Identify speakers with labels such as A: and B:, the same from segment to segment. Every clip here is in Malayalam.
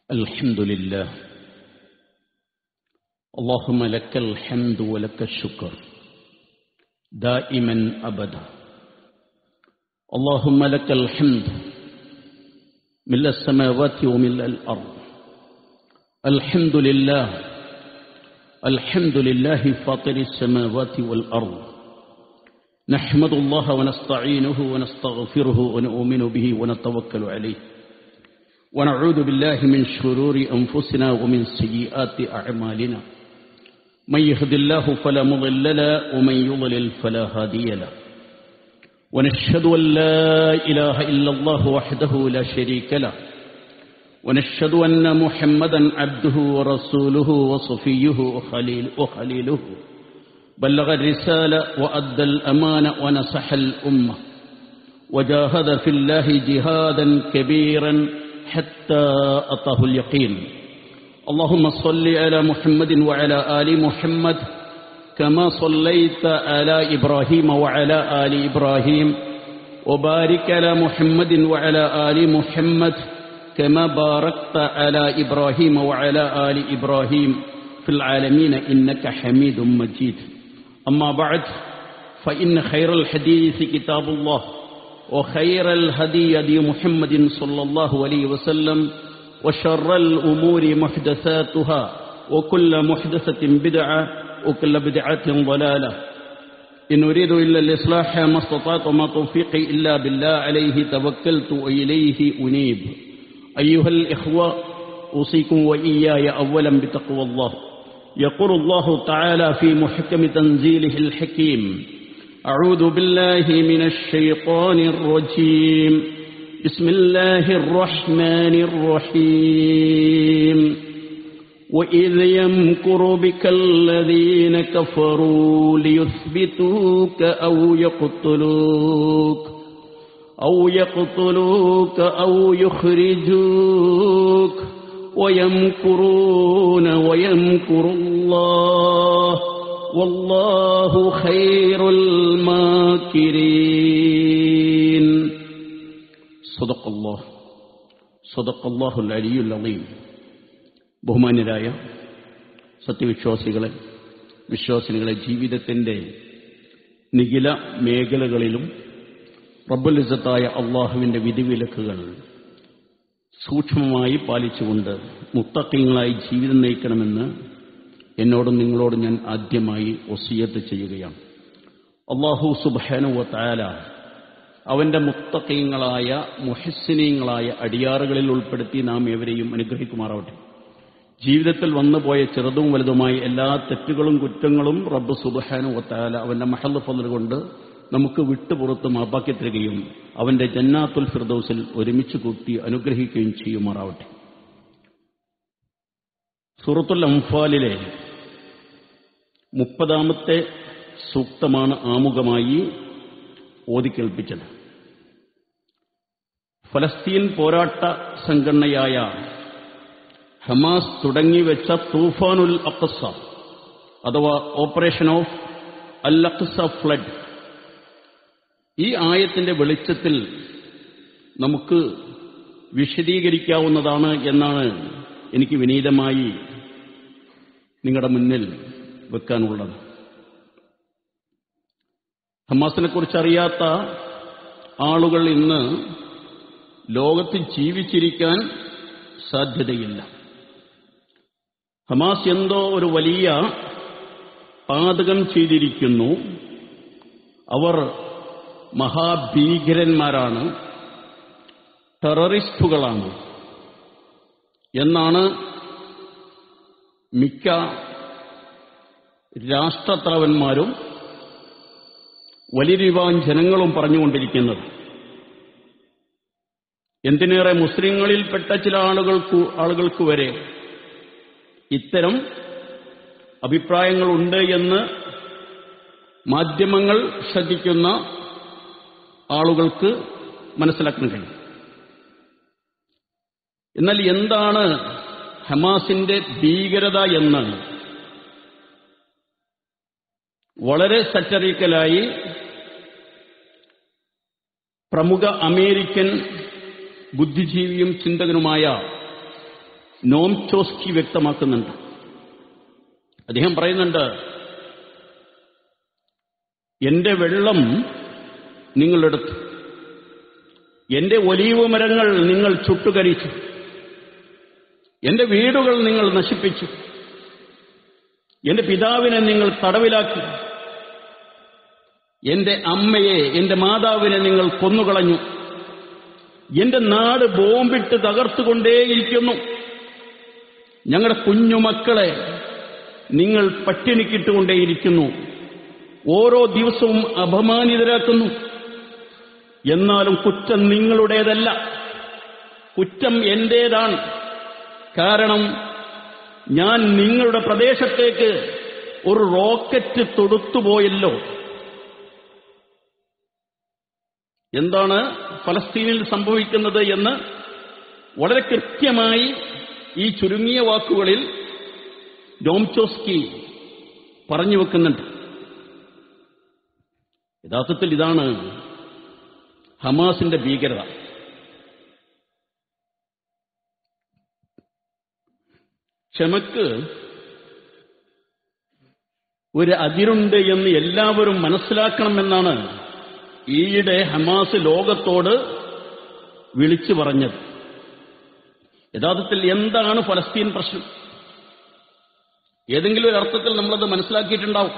A: الحمد لله اللهم لك الحمد ولك الشكر دائما أبدا اللهم لك الحمد ملء السماوات وملء الأرض الحمد لله الحمد لله فاطر السماوات والأرض نحمد الله ونستعينه ونستغفره ونؤمن به ونتوكل عليه ونعوذ بالله من شرور أنفسنا ومن سيئات أعمالنا من يهد الله فلا مضل له ومن يضلل فلا هادي له ونشهد أن لا إله إلا الله وحده لا شريك له ونشهد أن محمدا عبده ورسوله وصفيه وخليل وخليله بلغ الرسالة وأدى الأمانة ونصح الأمة وجاهد في الله جهادا كبيرا حتى أطاه اليقين اللهم صل على محمد وعلى آل محمد كما صليت على إبراهيم وعلى آل إبراهيم وبارك على محمد وعلى آل محمد كما باركت على إبراهيم وعلى آل إبراهيم في العالمين إنك حميد مجيد أما بعد فإن خير الحديث كتاب الله وخير الهدي هدي محمد صلى الله عليه وسلم وشر الأمور محدثاتها وكل محدثة بدعة وكل بدعة ضلالة إن أريد إلا الإصلاح ما استطعت وما توفيقي إلا بالله عليه توكلت وإليه أنيب أيها الإخوة أوصيكم وإياي أولا بتقوى الله يقول الله تعالى في محكم تنزيله الحكيم أعوذ بالله من الشيطان الرجيم بسم الله الرحمن الرحيم وإذ يمكر بك الذين كفروا ليثبتوك أو يقتلوك أو يقتلوك أو يخرجوك ويمكرون ويمكر الله والله خير الماكرين صدق الله صدق الله العلي العظيم ബഹുമാന്യരായ സത്യവിശ്വാസികളെ വിശ്വാസിനികളെ ജീവിതത്തിൻ്റെ നിഖില മേഖലകളിലും റബ്ബുലിസത്തായ അള്ളാഹുവിൻ്റെ വിധിവിലക്കുകൾ സൂക്ഷ്മമായി പാലിച്ചുകൊണ്ട് മുത്തക്കിങ്ങളായി ജീവിതം നയിക്കണമെന്ന് എന്നോടും നിങ്ങളോടും ഞാൻ ആദ്യമായി ഒസിയത്ത് ചെയ്യുകയാണ് അള്ളാഹു സുബാനുവ താല അവന്റെ മുത്തക്കീങ്ങളായ മുഹസ്സിനീങ്ങളായ അടിയാറുകളിൽ ഉൾപ്പെടുത്തി നാം എവരെയും അനുഗ്രഹിക്കുമാറാവട്ടെ ജീവിതത്തിൽ വന്നുപോയ ചെറുതും വലുതുമായ എല്ലാ തെറ്റുകളും കുറ്റങ്ങളും റബ്ബ് സുബാനു വത്താല അവന്റെ മഹൽ ഫലർ കൊണ്ട് നമുക്ക് വിട്ടുപുറത്ത് മാപ്പാക്കി തരികയും അവന്റെ ജന്നാത്തുൽ ഫിർദൌസിൽ ഒരുമിച്ച് കൂട്ടി അനുഗ്രഹിക്കുകയും ചെയ്യുമാറാവട്ടെ സൂറത്തുൽ അംഫാലിലെ മുപ്പതാമത്തെ സൂക്തമാണ് ആമുഖമായി ഓതിക്കേൽപ്പിച്ചത് ഫലസ്തീൻ പോരാട്ട സംഘടനയായ ഹമാസ് തുടങ്ങിവെച്ച തൂഫാനുൽ അഖസ അഥവാ operation of al Aqsa flood ഈ ആയത്തിന്റെ വെളിച്ചത്തിൽ നമുക്ക് വിശദീകരിക്കാവുന്നതാണ് എന്നാണ് എനിക്ക് വിനീതമായി നിങ്ങളുടെ മുന്നിൽ വെക്കാനുള്ളത് ഹമാസിനെ കുറിച്ച് അറിയാത്ത ആളുകൾ ഇന്ന് ലോകത്ത് ജീവിച്ചിരിക്കാൻ സാധ്യതയില്ല ഹമാസ് എന്തോ ഒരു വലിയ പാതകം ചെയ്തിരിക്കുന്നു അവർ മഹാഭീകരന്മാരാണ് ടെററിസ്റ്റുകളാണ് എന്നാണ് മിക്ക രാഷ്ട്രത്തലവന്മാരും വലിയ വിഭാഗം ജനങ്ങളും പറഞ്ഞുകൊണ്ടിരിക്കുന്നത് എന്തിനേറെ മുസ്ലിങ്ങളിൽപ്പെട്ട ചില ആളുകൾക്ക് ആളുകൾക്ക് വരെ ഇത്തരം അഭിപ്രായങ്ങളുണ്ട് എന്ന് മാധ്യമങ്ങൾ ശ്രദ്ധിക്കുന്ന ആളുകൾക്ക് മനസ്സിലാക്കാൻ കഴിയും എന്നാൽ എന്താണ് ഹമാസിന്റെ ഭീകരത എന്ന് വളരെ സറ്ററിക്കലായി പ്രമുഖ അമേരിക്കൻ ബുദ്ധിജീവിയും ചിന്തകനുമായ നോം ചോസ്കി വ്യക്തമാക്കുന്നുണ്ട് അദ്ദേഹം പറയുന്നുണ്ട് എന്റെ വെള്ളം നിങ്ങളെടുത്തു എന്റെ ഒലീവ് മരങ്ങൾ നിങ്ങൾ ചുട്ടുകരിച്ചു എന്റെ വീടുകൾ നിങ്ങൾ നശിപ്പിച്ചു എന്റെ പിതാവിനെ നിങ്ങൾ തടവിലാക്കി എന്റെ അമ്മയെ എന്റെ മാതാവിനെ നിങ്ങൾ കൊന്നുകളഞ്ഞു എന്റെ നാട് ബോംബിട്ട് തകർത്തുകൊണ്ടേയിരിക്കുന്നു ഞങ്ങളുടെ കുഞ്ഞുമക്കളെ നിങ്ങൾ പട്ടിണിക്കിട്ടുകൊണ്ടേയിരിക്കുന്നു ഓരോ ദിവസവും അപമാനിതരാക്കുന്നു എന്നാലും കുറ്റം നിങ്ങളുടേതല്ല കുറ്റം എന്റേതാണ് കാരണം ഞാൻ നിങ്ങളുടെ പ്രദേശത്തേക്ക് ഒരു റോക്കറ്റ് തൊടുത്തുപോയല്ലോ എന്താണ് ഫലസ്തീനിൽ സംഭവിക്കുന്നത് എന്ന് വളരെ കൃത്യമായി ഈ ചുരുങ്ങിയ വാക്കുകളിൽ ഡോംചോസ്കി പറഞ്ഞു വെക്കുന്നുണ്ട് യഥാർത്ഥത്തിൽ ഇതാണ് ഹമാസിന്റെ ഭീകരത ക്ഷമക്ക് ഒരു അതിരുണ്ട് എന്ന് എല്ലാവരും മനസ്സിലാക്കണമെന്നാണ് ഈയിടെ ഹമാസ് ലോകത്തോട് വിളിച്ചു പറഞ്ഞത് യഥാർത്ഥത്തിൽ എന്താണ് ഫലസ്തീൻ പ്രശ്നം ഏതെങ്കിലും ഒരു അർത്ഥത്തിൽ നമ്മളത് മനസ്സിലാക്കിയിട്ടുണ്ടാവും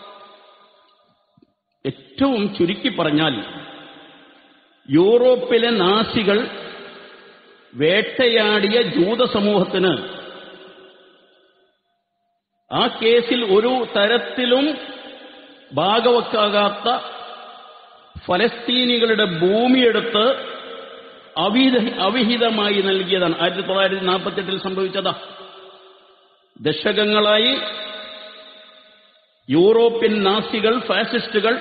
A: ഏറ്റവും ചുരുക്കി പറഞ്ഞാൽ യൂറോപ്പിലെ നാസികൾ വേട്ടയാടിയ ജൂത സമൂഹത്തിന് ആ കേസിൽ ഒരു തരത്തിലും ഭാഗവക്കാകാത്ത ഫലസ്തീനികളുടെ ഭൂമിയെടുത്ത് അവിഹിത അവിഹിതമായി നൽകിയതാണ് ആയിരത്തി തൊള്ളായിരത്തി നാൽപ്പത്തെട്ടിൽ സംഭവിച്ചതാ ദശകങ്ങളായി യൂറോപ്യൻ നാസികൾ ഫാസിസ്റ്റുകൾ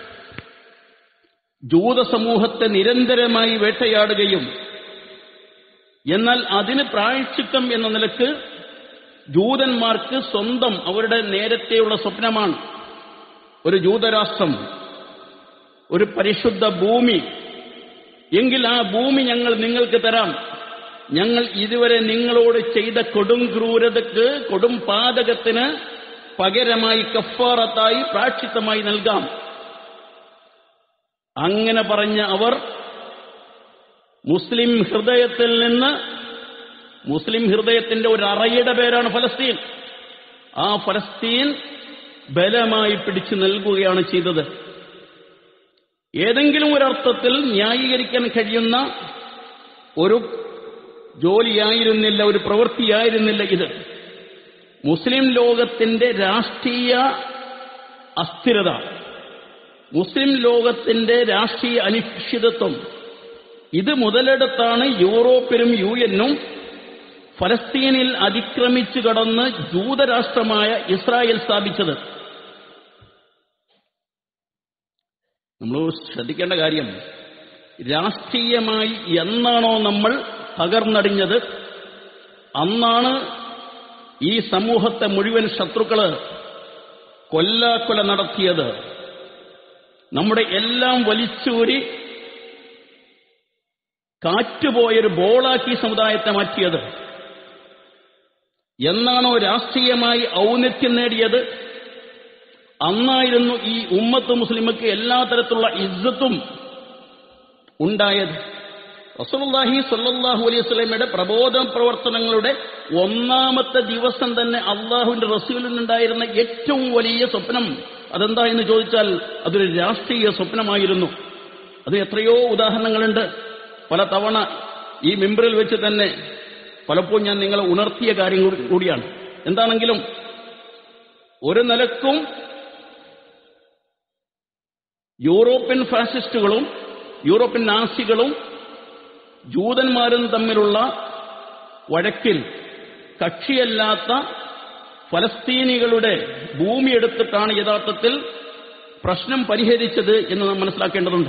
A: ജൂത സമൂഹത്തെ നിരന്തരമായി വേട്ടയാടുകയും എന്നാൽ അതിന് പ്രായശ്ചിത്തം എന്ന നിലക്ക് ജൂതന്മാർക്ക് സ്വന്തം അവരുടെ നേരത്തെയുള്ള സ്വപ്നമാണ് ഒരു ജൂതരാഷ്ട്രം ഒരു പരിശുദ്ധ ഭൂമി എങ്കിൽ ആ ഭൂമി ഞങ്ങൾ നിങ്ങൾക്ക് തരാം ഞങ്ങൾ ഇതുവരെ നിങ്ങളോട് ചെയ്ത കൊടും ക്രൂരതയ്ക്ക് കൊടും പാതകത്തിന് പകരമായി കഫാറത്തായി പ്രാക്ഷിത്തമായി നൽകാം അങ്ങനെ പറഞ്ഞ അവർ മുസ്ലിം ഹൃദയത്തിൽ നിന്ന് മുസ്ലിം ഹൃദയത്തിന്റെ ഒരു അറയുടെ പേരാണ് ഫലസ്തീൻ ആ ഫലസ്തീൻ ബലമായി പിടിച്ചു നൽകുകയാണ് ചെയ്തത് ഏതെങ്കിലും ഒരർത്ഥത്തിൽ ന്യായീകരിക്കാൻ കഴിയുന്ന ഒരു ജോലിയായിരുന്നില്ല ഒരു പ്രവൃത്തിയായിരുന്നില്ല ഇത് മുസ്ലിം ലോകത്തിന്റെ രാഷ്ട്രീയ അസ്ഥിരത മുസ്ലിം ലോകത്തിന്റെ രാഷ്ട്രീയ അനിശ്ചിതത്വം ഇത് മുതലെടുത്താണ് യൂറോപ്പിനും യു എന്നും ഫലസ്തീനിൽ അതിക്രമിച്ചു കടന്ന് ജൂതരാഷ്ട്രമായ ഇസ്രായേൽ സ്ഥാപിച്ചത് നമ്മൾ ശ്രദ്ധിക്കേണ്ട കാര്യം രാഷ്ട്രീയമായി എന്നാണോ നമ്മൾ തകർന്നടിഞ്ഞത് അന്നാണ് ഈ സമൂഹത്തെ മുഴുവൻ ശത്രുക്കള് കൊല്ലാക്കൊല നടത്തിയത് നമ്മുടെ എല്ലാം വലിച്ചൂരി കാറ്റുപോയൊരു ബോളാക്കി സമുദായത്തെ മാറ്റിയത് എന്നാണോ രാഷ്ട്രീയമായി ഔന്നത്യം നേടിയത് അന്നായിരുന്നു ഈ ഉമ്മത്ത് മുസ്ലിമക്ക് എല്ലാ തരത്തിലുള്ള ഇജ്ജത്തും ഉണ്ടായത് റസൂലുള്ളാഹി സ്വല്ലല്ലാഹു അലൈഹി വസല്ലമയുടെ പ്രബോധന പ്രവർത്തനങ്ങളുടെ ഒന്നാമത്തെ ദിവസം തന്നെ അള്ളാഹുവിന്റെ റസൂലിനുണ്ടായിരുന്ന ഏറ്റവും വലിയ സ്വപ്നം അതെന്താ എന്ന് ചോദിച്ചാൽ അതൊരു രാഷ്ട്രീയ സ്വപ്നമായിരുന്നു അത് എത്രയോ ഉദാഹരണങ്ങളുണ്ട് പല തവണ ഈ മെമ്പറിൽ വെച്ച് തന്നെ പലപ്പോഴും ഞാൻ നിങ്ങളെ ഉണർത്തിയ കാര്യം കൂടി- കൂടിയാണ് എന്താണെങ്കിലും ഒരു നിലക്കും യൂറോപ്യൻ ഫാസിസ്റ്റുകളും യൂറോപ്യൻ നാസികളും ജൂതന്മാരും തമ്മിലുള്ള വഴക്കിൽ കക്ഷിയല്ലാത്ത ഫലസ്തീനികളുടെ ഭൂമി എടുത്തിട്ടാണ് യഥാർത്ഥത്തിൽ പ്രശ്നം പരിഹരിച്ചത് എന്ന് നാം മനസ്സിലാക്കേണ്ടതുണ്ട്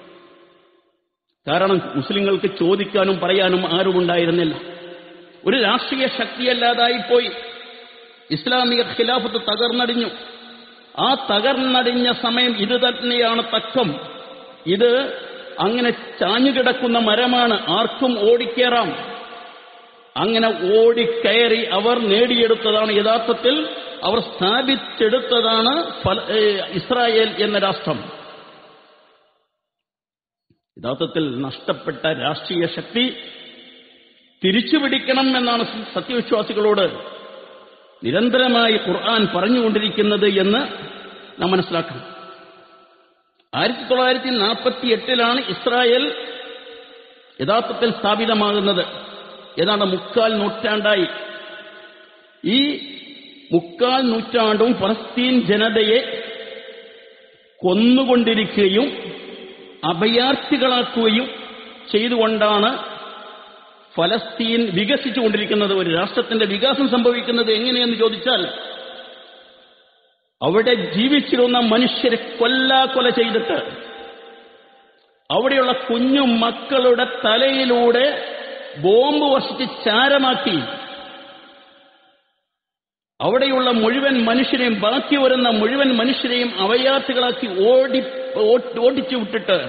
A: കാരണം മുസ്ലിങ്ങൾക്ക് ചോദിക്കാനും പറയാനും ആരുമുണ്ടായിരുന്നില്ല ഒരു രാഷ്ട്രീയ ശക്തിയല്ലാതായിപ്പോയി ഇസ്ലാമിക ഖിലാഫത്ത് തകർന്നടിഞ്ഞു ആ തകർന്നടിഞ്ഞ സമയം ഇത് തന്നെയാണ് തക്കം ഇത് അങ്ങനെ ചാഞ്ഞുകിടക്കുന്ന മരമാണ് ആർക്കും ഓടിക്കേറാം അങ്ങനെ ഓടിക്കയറി അവർ നേടിയെടുത്തതാണ് യഥാർത്ഥത്തിൽ അവർ സ്ഥാപിച്ചെടുത്തതാണ് ഫല- ഏ, ഇസ്രായേൽ എന്ന രാഷ്ട്രം യഥാർത്ഥത്തിൽ നഷ്ടപ്പെട്ട രാഷ്ട്രീയ ശക്തി തിരിച്ചുപിടിക്കണം എന്നാണ് സത്യവിശ്വാസികളോട് നിരന്തരമായി ഖുർആൻ പറഞ്ഞുകൊണ്ടിരിക്കുന്നത് എന്ന് നാം മനസ്സിലാക്കണം ആയിരത്തി തൊള്ളായിരത്തി നാൽപ്പത്തി എട്ടിലാണ് ഇസ്രായേൽ യഥാർത്ഥത്തിൽ സ്ഥാപിതമാകുന്നത് ഏതാണ്ട് മുക്കാൽ നൂറ്റാണ്ടായി ഈ മുക്കാൽ നൂറ്റാണ്ടും ഫലസ്തീൻ ജനതയെ കൊന്നുകൊണ്ടിരിക്കുകയും അഭയാർത്ഥികളാക്കുകയും ചെയ്തുകൊണ്ടാണ് ഫലസ്തീൻ വികസിച്ചുകൊണ്ടിരിക്കുന്നത് ഒരു രാഷ്ട്രത്തിന്റെ വികാസം സംഭവിക്കുന്നത് എങ്ങനെയെന്ന് ചോദിച്ചാൽ അവിടെ ജീവിച്ചിരുന്ന മനുഷ്യരെ കൊല്ലാക്കൊല ചെയ്തിട്ട് അവിടെയുള്ള കുഞ്ഞു മക്കളുടെ തലയിലൂടെ ബോംബ് വർഷിച്ച് ചാരമാക്കി അവിടെയുള്ള മുഴുവൻ മനുഷ്യരെയും ബാക്കി വരുന്ന മുഴുവൻ മനുഷ്യരെയും അവയാർത്ഥികളാക്കി ഓടി ഓ- ഓടിച്ചു വിട്ടിട്ട്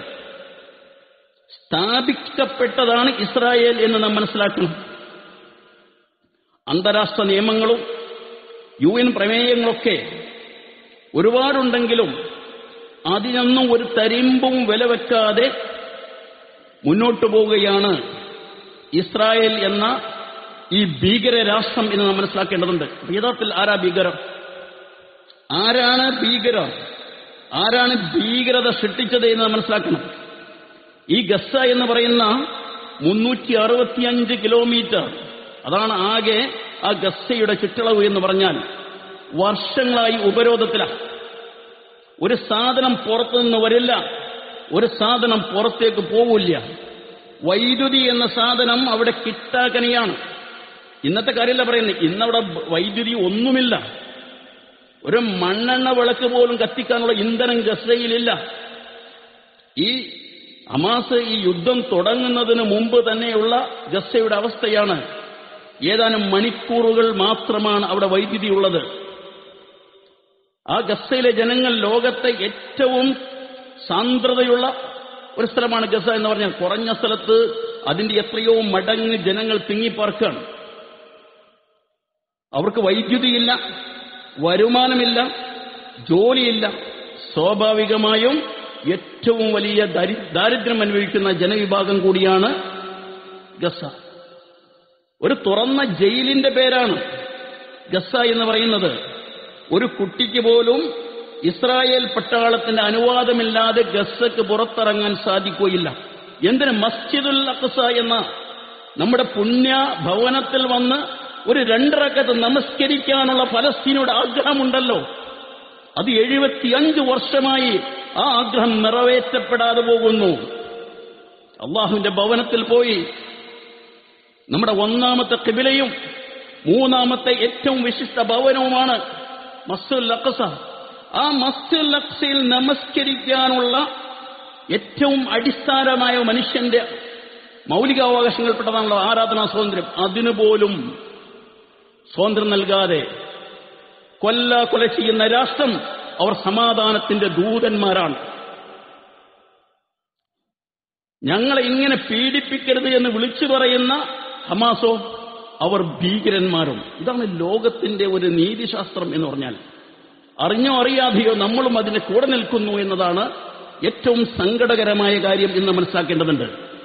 A: സ്ഥാപിക്കപ്പെട്ടതാണ് ഇസ്രായേൽ എന്ന് നാം മനസ്സിലാക്കണം അന്താരാഷ്ട്ര നിയമങ്ങളും യു എൻ പ്രമേയങ്ങളൊക്കെ ഒരുപാടുണ്ടെങ്കിലും അതിനൊന്നും ഒരു തരിമ്പും വില വെക്കാതെ മുന്നോട്ടു പോവുകയാണ് ഇസ്രായേൽ എന്ന ഈ ഭീകര രാഷ്ട്രം എന്ന് നാം മനസ്സിലാക്കേണ്ടതുണ്ട് യഥാർത്ഥത്തിൽ ആരാ ഭീകരം ആരാണ് ഭീകരം ആരാണ് ഭീകരത സൃഷ്ടിച്ചത് എന്ന് നാം മനസ്സിലാക്കണം ഈ ഗസ എന്ന് പറയുന്ന മുന്നൂറ്റി അറുപത്തിയഞ്ച് കിലോമീറ്റർ അതാണ് ആകെ ആ ഗസയുടെ ചുറ്റളവ് എന്ന് പറഞ്ഞാൽ വർഷങ്ങളായി ഉപരോധത്തിലാണ് ഒരു സാധനം പുറത്തുനിന്ന് വരില്ല ഒരു സാധനം പുറത്തേക്ക് പോവില്ല വൈദ്യുതി എന്ന സാധനം അവിടെ കിട്ടാക്കനിയാണ് ഇന്നത്തെ കാര്യമല്ല പറയുന്നത് ഇന്നവിടെ വൈദ്യുതി ഒന്നുമില്ല ഒരു മണ്ണെണ്ണ വിളക്ക് പോലും കത്തിക്കാനുള്ള ഇന്ധനം ഗസയിലില്ല ഈ ഹമാസ് ഈ യുദ്ധം തുടങ്ങുന്നതിന് മുമ്പ് തന്നെയുള്ള ഗസയുടെ അവസ്ഥയാണ് ഏതാനും മണിക്കൂറുകൾ മാത്രമാണ് അവിടെ വൈദ്യുതി ഉള്ളത് ആ ഗസയിലെ ജനങ്ങൾ ലോകത്തെ ഏറ്റവും സാന്ദ്രതയുള്ള ഒരു സ്ഥലമാണ് ഗസ എന്ന് പറഞ്ഞാൽ കുറഞ്ഞ സ്ഥലത്ത് അതിന്റെ എത്രയോ മടങ്ങ് ജനങ്ങൾ തിങ്ങിപ്പാർക്കാണ് അവർക്ക് വൈദ്യുതിയില്ല വരുമാനമില്ല ജോലിയില്ല സ്വാഭാവികമായും ഏറ്റവും വലിയ ദരി- ദാരിദ്ര്യം അനുഭവിക്കുന്ന ജനവിഭാഗം കൂടിയാണ് ഗസ ഒരു തുറന്ന ജയിലിന്റെ പേരാണ് ഗസ എന്ന് പറയുന്നത് ഒരു കുട്ടിക്ക് പോലും ഇസ്രായേൽ പട്ടാളത്തിന്റെ അനുവാദമില്ലാതെ ഗസക്ക് പുറത്തിറങ്ങാൻ സാധിക്കുകയില്ല എന്തിന് മസ്ജിദുൽ അഖ്സ എന്ന നമ്മുടെ പുണ്യ ഭവനത്തിൽ വന്ന് ഒരു രണ്ടറക്കത്ത് നമസ്കരിക്കാനുള്ള ഫലസ്തീനയുടെ ആഗ്രഹമുണ്ടല്ലോ അത് എഴുപത്തിയഞ്ച് വർഷമായി ആ ആഗ്രഹം നിറവേറ്റപ്പെടാതെ പോകുന്നു അള്ളാഹുവിന്റെ ഭവനത്തിൽ പോയി നമ്മുടെ ഒന്നാമത്തെ കിബിലയും മൂന്നാമത്തെ ഏറ്റവും വിശിഷ്ട ഭവനവുമാണ് മസ്തുൽ അക്സ ആ മസ്തുൽ അക്സയിൽ നമസ്കരിക്കാനുള്ള ഏറ്റവും അടിസ്ഥാനമായ മനുഷ്യന്റെ മൗലികാവകാശങ്ങൾപ്പെട്ടതാണല്ലോ ആരാധനാ സ്വാതന്ത്ര്യം അതിനുപോലും സ്വാതന്ത്ര്യം നൽകാതെ കൊല്ല കൊല ചെയ്യുന്ന രാഷ്ട്രം അവർ സമാധാനത്തിന്റെ ദൂതന്മാരാണ് ഞങ്ങളെ ഇങ്ങനെ പീഡിപ്പിക്കരുത് എന്ന് വിളിച്ചു പറയുന്ന ഹമാസോ അവർ ഭീകരന്മാരും ഇതാണ് ലോകത്തിന്റെ ഒരു നീതിശാസ്ത്രം എന്ന് പറഞ്ഞാൽ അറിഞ്ഞോ അറിയാതെയോ നമ്മളും അതിന്റെ കൂടെ നിൽക്കുന്നു എന്നതാണ് ഏറ്റവും സങ്കടകരമായ കാര്യം എന്ന് മനസ്സിലാക്കേണ്ടതുണ്ട്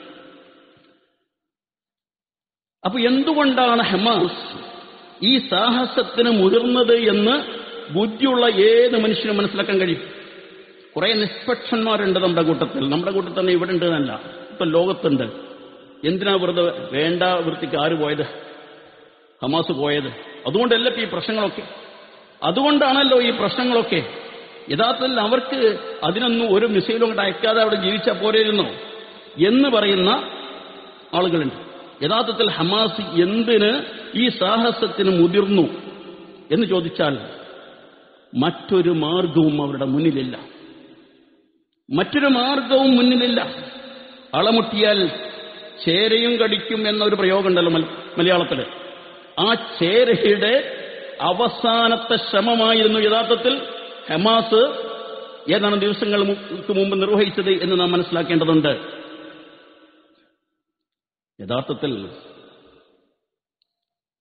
A: അപ്പൊ എന്തുകൊണ്ടാണ് ഹമാസ് ഈ സാഹസത്തിന് മുതിർന്നത് എന്ന് ബുദ്ധിയുള്ള ഏത് മനുഷ്യനും മനസ്സിലാക്കാൻ കഴിയും കുറെ നിഷ്പക്ഷന്മാരുണ്ട് നമ്മുടെ കൂട്ടത്തിൽ നമ്മുടെ കൂട്ടത്തിൽ തന്നെ ഇവിടെ ഉണ്ട് എന്നല്ല ഇപ്പൊ ലോകത്തുണ്ട് എന്തിനാ വെറുതെ വേണ്ട വൃത്തിക്ക് ആര് പോയത് ഹമാസ് പോയത് അതുകൊണ്ടല്ല ഇപ്പൊ ഈ പ്രശ്നങ്ങളൊക്കെ അതുകൊണ്ടാണല്ലോ ഈ പ്രശ്നങ്ങളൊക്കെ യഥാർത്ഥത്തിൽ അവർക്ക് അതിനൊന്നും ഒരു മിസൈലും കൊണ്ട് അയക്കാതെ അവിടെ ജീവിച്ചാൽ പോരായിരുന്നോ എന്ന് പറയുന്ന ആളുകളുണ്ട് യഥാർത്ഥത്തിൽ ഹമാസ് എന്തിന് ഈ സാഹസത്തിന് മുതിർന്നു എന്ന് ചോദിച്ചാൽ മറ്റൊരു മാർഗവും അവരുടെ മുന്നിലില്ല മറ്റൊരു മാർഗവും മുന്നിലില്ല അളമുട്ടിയാൽ ചേരയും കടിക്കും എന്നൊരു പ്രയോഗമുണ്ടല്ലോ മല- മലയാളത്തില് ആ ചേരയുടെ അവസാനത്തെ ശ്രമമായിരുന്നു യഥാർത്ഥത്തിൽ ഹമാസ് ഏതാനും ദിവസങ്ങൾക്ക് മുമ്പ് നിർവഹിച്ചത് എന്ന് നാം മനസ്സിലാക്കേണ്ടതുണ്ട് യഥാർത്ഥത്തിൽ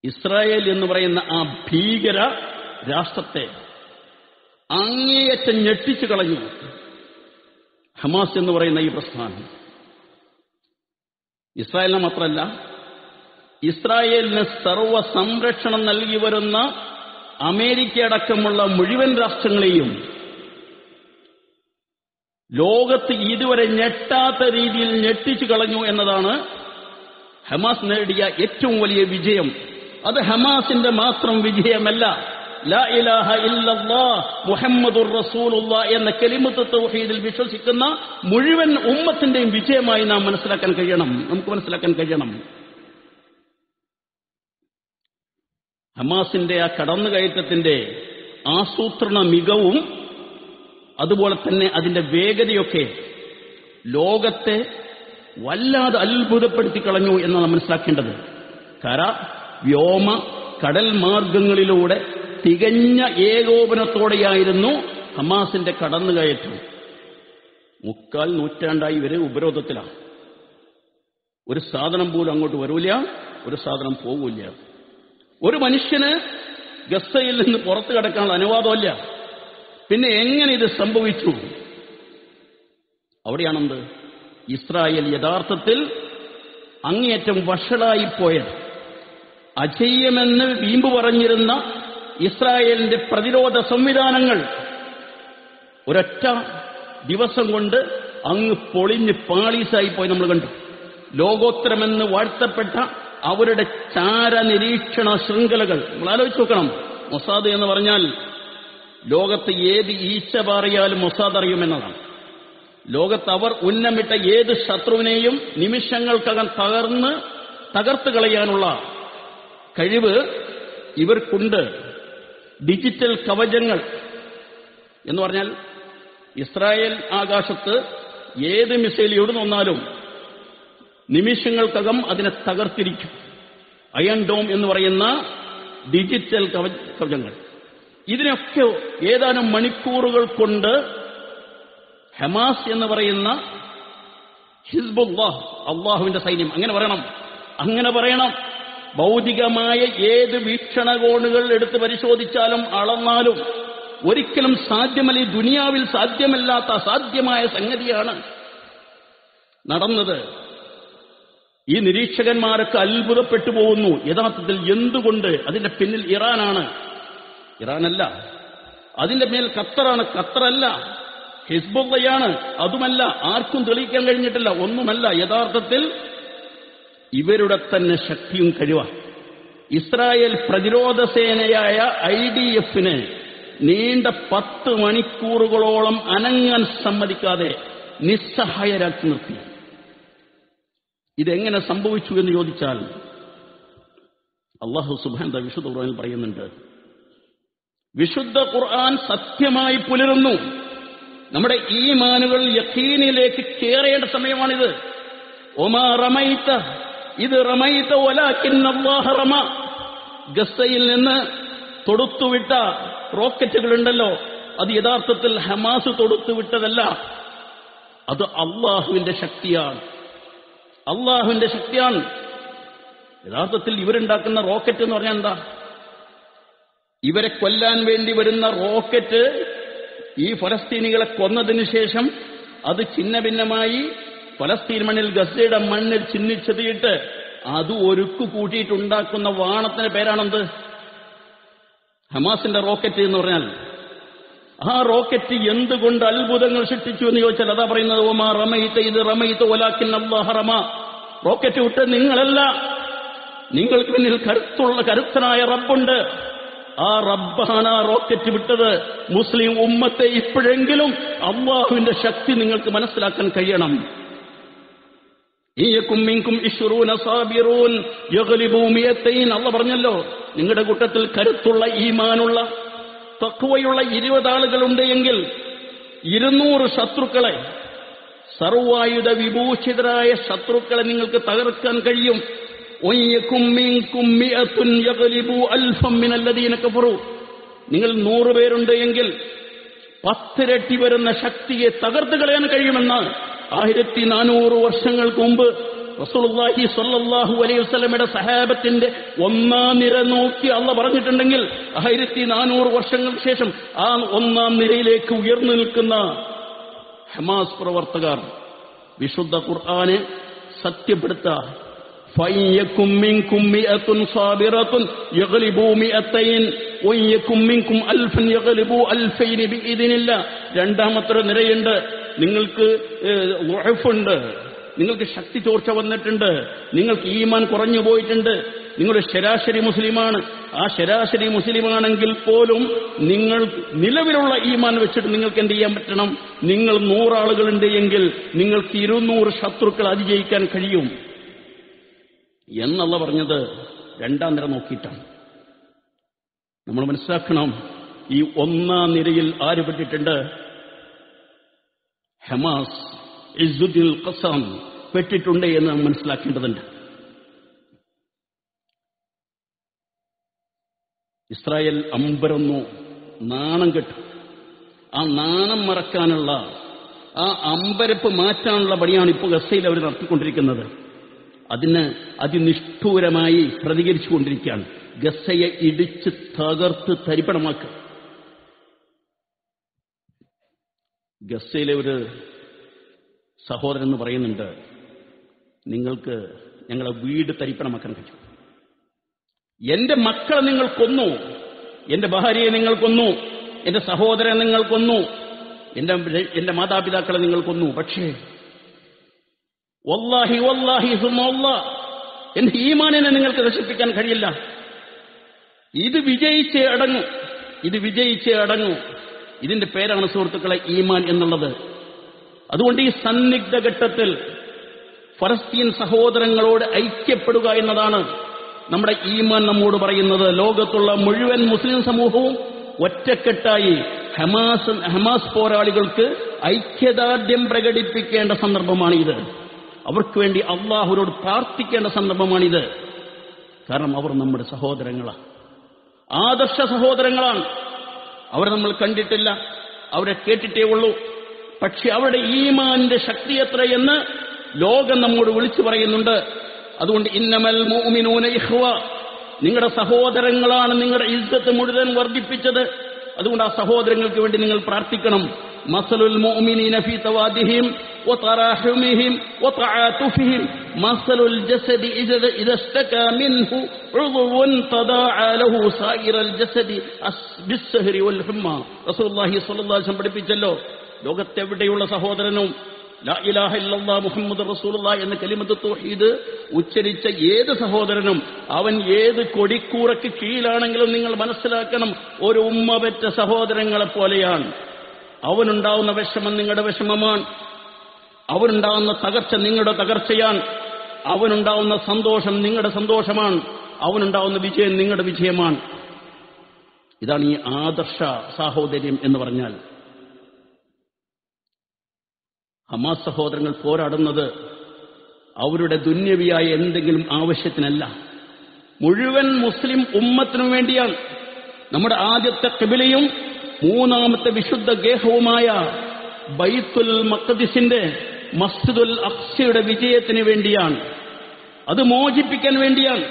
A: ഇസ്രായേൽ എന്ന് പറയുന്ന ആ ഭീകര രാഷ്ട്രത്തെ അങ്ങേയറ്റം ഞെട്ടിച്ചു കളഞ്ഞു ഹമാസ് എന്ന് പറയുന്ന ഈ പ്രസ്ഥാനം ഇസ്രായേലിനെ മാത്രമല്ല ഇസ്രായേലിന് സർവ സംരക്ഷണം നൽകി വരുന്ന അമേരിക്ക അടക്കമുള്ള മുഴുവൻ രാഷ്ട്രങ്ങളെയും ലോകത്ത് ഇതുവരെ ഞെട്ടാത്ത രീതിയിൽ ഞെട്ടിച്ചു കളഞ്ഞു എന്നതാണ് ഹമാസ് നേടിയ ഏറ്റവും വലിയ വിജയം അത് ഹമാസിന്റെ മാത്രം വിജയമല്ല ലാ ഇലാഹ ഇല്ലല്ലാ മുഹമ്മദുർ റസൂലുള്ള എന്ന കലിമത്ത് തൗഹീദിൽ വിശ്വസിക്കുന്ന മുഴുവൻ ഉമ്മത്തിന്റെയും വിജയമായി നാം മനസ്സിലാക്കാൻ കഴിയണം നമുക്ക് മനസ്സിലാക്കാൻ കഴിയണം ഹമാസിന്റെ ആ കടന്നുകയറ്റത്തിന്റെ ആസൂത്രണ മികവും അതുപോലെ തന്നെ അതിന്റെ വേഗതയൊക്കെ ലോകത്തെ വല്ലാതെ അത്ഭുതപ്പെടുത്തി കളഞ്ഞു എന്നാണ് മനസ്സിലാക്കേണ്ടത് കര വ്യോമ കടൽ മാർഗങ്ങളിലൂടെ തികഞ്ഞ ഏകോപനത്തോടെയായിരുന്നു ഹമാസിന്റെ കടന്നുകയറ്റം മുക്കാൽ നൂറ്റാണ്ടായി ഇവര് ഉപരോധത്തിലാണ് ഒരു സാധനം പോലും അങ്ങോട്ട് വരൂല ഒരു സാധനം പോകൂല ഒരു മനുഷ്യന് ഗസയിൽ നിന്ന് പുറത്തു കിടക്കാനുള്ള അനുവാദമല്ല പിന്നെ എങ്ങനെ ഇത് സംഭവിച്ചു അവിടെയാണെന്ത് ഇസ്രായേൽ യഥാർത്ഥത്തിൽ അങ്ങേയറ്റം വഷളായിപ്പോയത് അജയ്യമെന്ന് വീമ്പ് പറഞ്ഞിരുന്ന ഇസ്രായേലിന്റെ പ്രതിരോധ സംവിധാനങ്ങൾ ഒരൊറ്റ ദിവസം കൊണ്ട് അങ്ങ് പൊളിഞ്ഞ് പാളീസായി പോയി നമ്മൾ കണ്ടു ലോകോത്തരമെന്ന് വാഴ്ത്തപ്പെട്ട അവരുടെ ചാര നിരീക്ഷണ ശൃംഖലകൾ നമ്മൾ ആലോചിച്ച് നോക്കണം മൊസാദ് എന്ന് പറഞ്ഞാൽ ലോകത്ത് ഏത് ഈച്ച പാറിയാലും മൊസാദ് അറിയുമെന്നതാണ് ലോകത്ത് അവർ ഉന്നമിട്ട ഏത് ശത്രുവിനെയും നിമിഷങ്ങൾക്കകം തകർന്ന് തകർത്ത് കളയാനുള്ള കഴിവ് ഇവർക്കുണ്ട് ഡിജിറ്റൽ കവചങ്ങൾ എന്ന് പറഞ്ഞാൽ ഇസ്രായേൽ ആകാശത്ത് ഏത് മിസൈൽ എവിടെ വന്നാലും നിമിഷങ്ങൾക്കകം അതിനെ തകർത്തിരിക്കും അയൺ ഡോം എന്ന് പറയുന്ന ഡിജിറ്റൽ കവച കവചങ്ങൾ ഇതിനൊക്കെ ഏതാനും മണിക്കൂറുകൾ കൊണ്ട് ഹമാസ് എന്ന് പറയുന്ന ഹിസ്ബുല്ലാഹ് അള്ളാഹുവിന്റെ സൈന്യം അങ്ങനെ പറയണം അങ്ങനെ പറയണം ഭൗതികമായ ഏത് വീക്ഷണകോണുകൾ എടുത്ത് പരിശോധിച്ചാലും അളന്നാലും ഒരിക്കലും സാധ്യമല്ല ഈ ദുനിയാവിൽ സാധ്യമല്ലാത്ത അസാധ്യമായ സംഗതിയാണ് നടന്നത് ഈ നിരീക്ഷകന്മാരൊക്കെ അത്ഭുതപ്പെട്ടു പോകുന്നു യഥാർത്ഥത്തിൽ എന്തുകൊണ്ട് അതിന്റെ പിന്നിൽ ഇറാനാണ് ഇറാനല്ല അതിന്റെ മേൽ ഖത്തറാണ് ഖത്തറല്ല ഹിസ്ബുള്ളയാണ് അതുമല്ല ആർക്കും തെളിയിക്കാൻ കഴിഞ്ഞിട്ടില്ല ഒന്നുമല്ല യഥാർത്ഥത്തിൽ ഇവരുടെ തന്നെ ശക്തിയും കഴിവാണ് ഇസ്രായേൽ പ്രതിരോധ സേനയായ ഐ ഡി എഫിന് നീണ്ട പത്ത് മണിക്കൂറുകളോളം അനങ്ങാൻ സമ്മതിക്കാതെ നിസ്സഹായരാക്കി നിർത്തി ഇതെങ്ങനെ സംഭവിച്ചു എന്ന് ചോദിച്ചാൽ അള്ളാഹു സുബാന്ത വിശുദ്ധ ഖുർആനിൽ പറയുന്നുണ്ട് വിശുദ്ധ ഖുർആൻ സത്യമായി പുലരുന്നു നമ്മുടെ ഈ മാനുകൾ യക്കീനിലേക്ക് കയറേണ്ട സമയമാണിത് ഒമാ റമൈത്ത ഇത് റമൈത്ത ഒലാക്കിന്നല്ലാഹ റമ ഗസയിൽ നിന്ന് തൊടുത്തുവിട്ട റോക്കറ്റുകളുണ്ടല്ലോ അത് യഥാർത്ഥത്തിൽ ഹമാസ് തൊടുത്തുവിട്ടതല്ല അത് അള്ളാഹുവിന്റെ ശക്തിയാണ് അള്ളാഹുവിന്റെ ശക്തിയാണ് യഥാർത്ഥത്തിൽ ഇവരുണ്ടാക്കുന്ന റോക്കറ്റ് എന്ന് പറഞ്ഞാൽ എന്താ ഇവരെ കൊല്ലാൻ വേണ്ടി വരുന്ന റോക്കറ്റ് ഈ ഫലസ്തീനികളെ കൊന്നതിന് ശേഷം അത് ചിന്ന ഭിന്നമായി ഫലസ്തീൻ മണ്ണിൽ ഗസയുടെ മണ്ണിൽ ചിന്നിച്ചെത്തിയിട്ട് അത് ഒരുക്കു കൂട്ടിയിട്ടുണ്ടാക്കുന്ന വാണത്തിന്റെ പേരാണെന്ത് ഹമാസിന്റെ റോക്കറ്റ് എന്ന് പറഞ്ഞാൽ ആ റോക്കറ്റ് എന്തുകൊണ്ട് അത്ഭുതങ്ങൾ സൃഷ്ടിച്ചു എന്ന് ചോദിച്ചാൽ അതാ പറയുന്നത് ഓമാ റമയിത്ത ഇത് റമയിത്ത ഒലാക്കിൻ അള്ളാഹ റമ റോക്കറ്റ് വിട്ട് നിങ്ങളല്ല നിങ്ങൾക്ക് പിന്നിൽ കരുത്തുള്ള കരുത്തനായ റബ്ബുണ്ട് ആ റബ്ബാണ് ആ റോക്കറ്റ് വിട്ടത് മുസ്ലിം ഉമ്മത്തെ ഇപ്പോഴെങ്കിലും അള്ളാഹുവിന്റെ ശക്തി നിങ്ങൾക്ക് മനസ്സിലാക്കാൻ കഴിയണം അള്ള പറഞ്ഞല്ലോ നിങ്ങളുടെ കൂട്ടത്തിൽ കരുത്തുള്ള ഈമാനുള്ള തക്കുവയുള്ള ഇരുപത് ആളുകളുണ്ട് എങ്കിൽ ഇരുന്നൂറ് ശത്രുക്കളെ സർവായുധ വിഭൂഷിതരായ ശത്രുക്കളെ നിങ്ങൾക്ക് തകർക്കാൻ കഴിയും നിങ്ങൾ നൂറുപേരുണ്ട് എങ്കിൽ പത്തിരട്ടി വരുന്ന ശക്തിയെ തകർത്ത് കളയാൻ കഴിയുമെന്ന് ആയിരത്തി നാനൂറ് വർഷങ്ങൾക്ക് മുമ്പ് റസൂലുള്ളാഹി സ്വല്ലല്ലാഹു അലൈഹി വസല്ലമയുടെ സഹാബത്തിന്റെ ഒന്നാം നിര നോക്കി അല്ല പറഞ്ഞിട്ടുണ്ടെങ്കിൽ ആയിരത്തി നാനൂറ് വർഷങ്ങൾക്ക് ശേഷം ആ ഒന്നാം നിരയിലേക്ക് ഉയർന്നു നിൽക്കുന്ന ഹമാസ് പ്രവർത്തകർ വിശുദ്ധ ഖുർആനെ സത്യപ്പെടുത്ത فإن يكن منكم مئة صابرة يغلبوا مئتين وإن يكن منكم ألف يغلبوا ألفين بإذن الله രണ്ടാമത്തെ നിരയുണ്ട് നിങ്ങൾക്ക് ഉഴഫുണ്ട് നിങ്ങൾക്ക് ശക്തി ചോർച്ച വന്നിട്ടുണ്ട് നിങ്ങൾക്ക് ഈമാൻ കുറഞ്ഞു പോയിട്ടുണ്ട് നിങ്ങളുടെ ശരാശരി മുസ്ലിമാണ് ആ ശരാശരി മുസ്ലിമാണെങ്കിൽ പോലും നിങ്ങൾ നിലവിലുള്ള ഈമാൻ വെച്ചിട്ട് നിങ്ങൾക്ക് എന്ത് ചെയ്യാൻ പറ്റണം നിങ്ങൾ നൂറാളുകളുണ്ട് എങ്കിൽ നിങ്ങൾക്ക് ഇരുന്നൂറ് ശത്രുക്കൾ അതിജയിക്കാൻ കഴിയും എന്നല്ല പറഞ്ഞത് രണ്ടാം നിര നോക്കിയിട്ടാണ് നമ്മൾ മനസ്സിലാക്കണം ഈ ഒന്നാം നിരയിൽ ആര് പെട്ടിട്ടുണ്ട് ഹമാസ് ഇസുദ്ദീൻ ഖസാം പെട്ടിട്ടുണ്ട് എന്ന് നാം മനസ്സിലാക്കേണ്ടതുണ്ട് ഇസ്രായേൽ അമ്പരന്നു നാണം കെട്ടു ആ നാണം മറക്കാനുള്ള ആ അമ്പരപ്പ് മാറ്റാനുള്ള പണിയാണ് ഇപ്പോൾ ഗസയിൽ അവർ നടത്തിക്കൊണ്ടിരിക്കുന്നത് അതിന് അതിനിഷ്ഠൂരമായി പ്രതികരിച്ചുകൊണ്ടിരിക്കുകയാണ് ഗസയെ ഇടിച്ച് തകർത്ത് തരിപ്പണമാക്കുക ഗസയിലെ ഒരു സഹോദരൻ എന്ന് പറയുന്നുണ്ട് നിങ്ങൾക്ക് ഞങ്ങളെ വീട് തരിപ്പണമാക്കാൻ കഴിയും എന്റെ മക്കളെ നിങ്ങൾ കൊന്നു എന്റെ ഭാര്യയെ നിങ്ങൾ കൊന്നു എന്റെ സഹോദരനെ നിങ്ങൾ കൊന്നു എന്റെ എന്റെ മാതാപിതാക്കളെ നിങ്ങൾ കൊന്നു പക്ഷേ വല്ലാഹി വല്ലാഹി സുമല്ല എന്റെ ഈമാനിനെ നിങ്ങൾക്ക് നശിപ്പിക്കാൻ കഴിയില്ല ഇത് വിജയിച്ചേ അടങ്ങൂ ഇത് വിജയിച്ചേ അടങ്ങൂ ഇതിന്റെ പേരാണ് സുഹൃത്തുക്കളെ ഈമാൻ എന്നുള്ളത് അതുകൊണ്ട് ഈ സന്നിഗ്ധ ഘട്ടത്തിൽ ഫലസ്തീൻ സഹോദരങ്ങളോട് ഐക്യപ്പെടുക എന്നതാണ് നമ്മുടെ ഈമാൻ നമ്മോട് പറയുന്നത് ലോകത്തുള്ള മുഴുവൻ മുസ്ലിം സമൂഹവും ഒറ്റക്കെട്ടായി ഹമാസ് ഹമാസ് പോരാളികൾക്ക് ഐക്യദാർഢ്യം പ്രകടിപ്പിക്കേണ്ട സന്ദർഭമാണിത് അവർക്ക് വേണ്ടി അള്ളാഹുരോട് പ്രാർത്ഥിക്കേണ്ട സന്ദർഭമാണിത് കാരണം അവർ നമ്മുടെ സഹോദരങ്ങളാണ് ആദർശ സഹോദരങ്ങളാണ് അവരെ നമ്മൾ കണ്ടിട്ടില്ല അവരെ കേട്ടിട്ടേ ഉള്ളൂ പക്ഷെ അവരുടെ ഈമാന്റെ ശക്തി എത്രയെന്ന് ലോകം നമ്മോട് വിളിച്ചു പറയുന്നുണ്ട് അതുകൊണ്ട് ഇന്നമൽ മോമിനൂന ഇഹ്വ നിങ്ങളുടെ സഹോദരങ്ങളാണ് നിങ്ങളുടെ ഇജ്ജത്ത് മുഴുവൻ വർദ്ധിപ്പിച്ചത് അതുകൊണ്ട് ആ സഹോദരങ്ങൾക്ക് വേണ്ടി നിങ്ങൾ പ്രാർത്ഥിക്കണം മസലുൽ മുഅ്മിനീന ഫീ തവാദിഹിം وتراحمهم وتعاطفهم مثل الجسد إذا إذا اشتكى منه عضو تضاعى له سائر الجسد بالسهر والحمى رسول الله صلى الله عليه وسلم പഠിപ്പിച്ചല്ലോ ലോകത്തെവിടെയുള്ള സഹോദരനും ലാ ഇലാഹ ഇല്ലല്ലാ മുഹമ്മദ് റസൂലുള്ള എന്ന കലിമത്ത് തൗഹീദ് ഉച്ചരിച്ച ഏത് സഹോദരനും അവൻ ഏത് കൊടിക്കൂറയ്ക്ക് കീഴിലാണെങ്കിലും നിങ്ങൾ മനസ്സിലാക്കണം ഒരു ഉമ്മ പെറ്റ സഹോദരങ്ങളെ പോലെയാണ് അവനുണ്ടാവുന്ന വിഷമം നിങ്ങളുടെ വിഷമമാണ് അവനുണ്ടാവുന്ന തകർച്ച നിങ്ങളുടെ തകർച്ചയാണ് അവനുണ്ടാവുന്ന സന്തോഷം നിങ്ങളുടെ സന്തോഷമാണ് അവനുണ്ടാവുന്ന വിജയം നിങ്ങളുടെ വിജയമാണ് ഇതാണ് ഈ ആദർശ സാഹോദര്യം എന്ന് പറഞ്ഞാൽ ഹമാസ് സഹോദരങ്ങൾ പോരാടുന്നത് അവരുടെ ദുന്യവിയായ എന്തെങ്കിലും ആവശ്യത്തിനല്ല മുഴുവൻ മുസ്ലിം ഉമ്മത്തിനും വേണ്ടിയാണ് നമ്മുടെ ആദ്യത്തെ കിബിലയും മൂന്നാമത്തെ വിശുദ്ധ ഗേഹവുമായ ബൈത്തുൽ മക്കദിസിന്റെ മസ്ജിദുൽ അക്സയുടെ വിജയത്തിന് വേണ്ടിയാണ് അത് മോചിപ്പിക്കാൻ വേണ്ടിയാണ്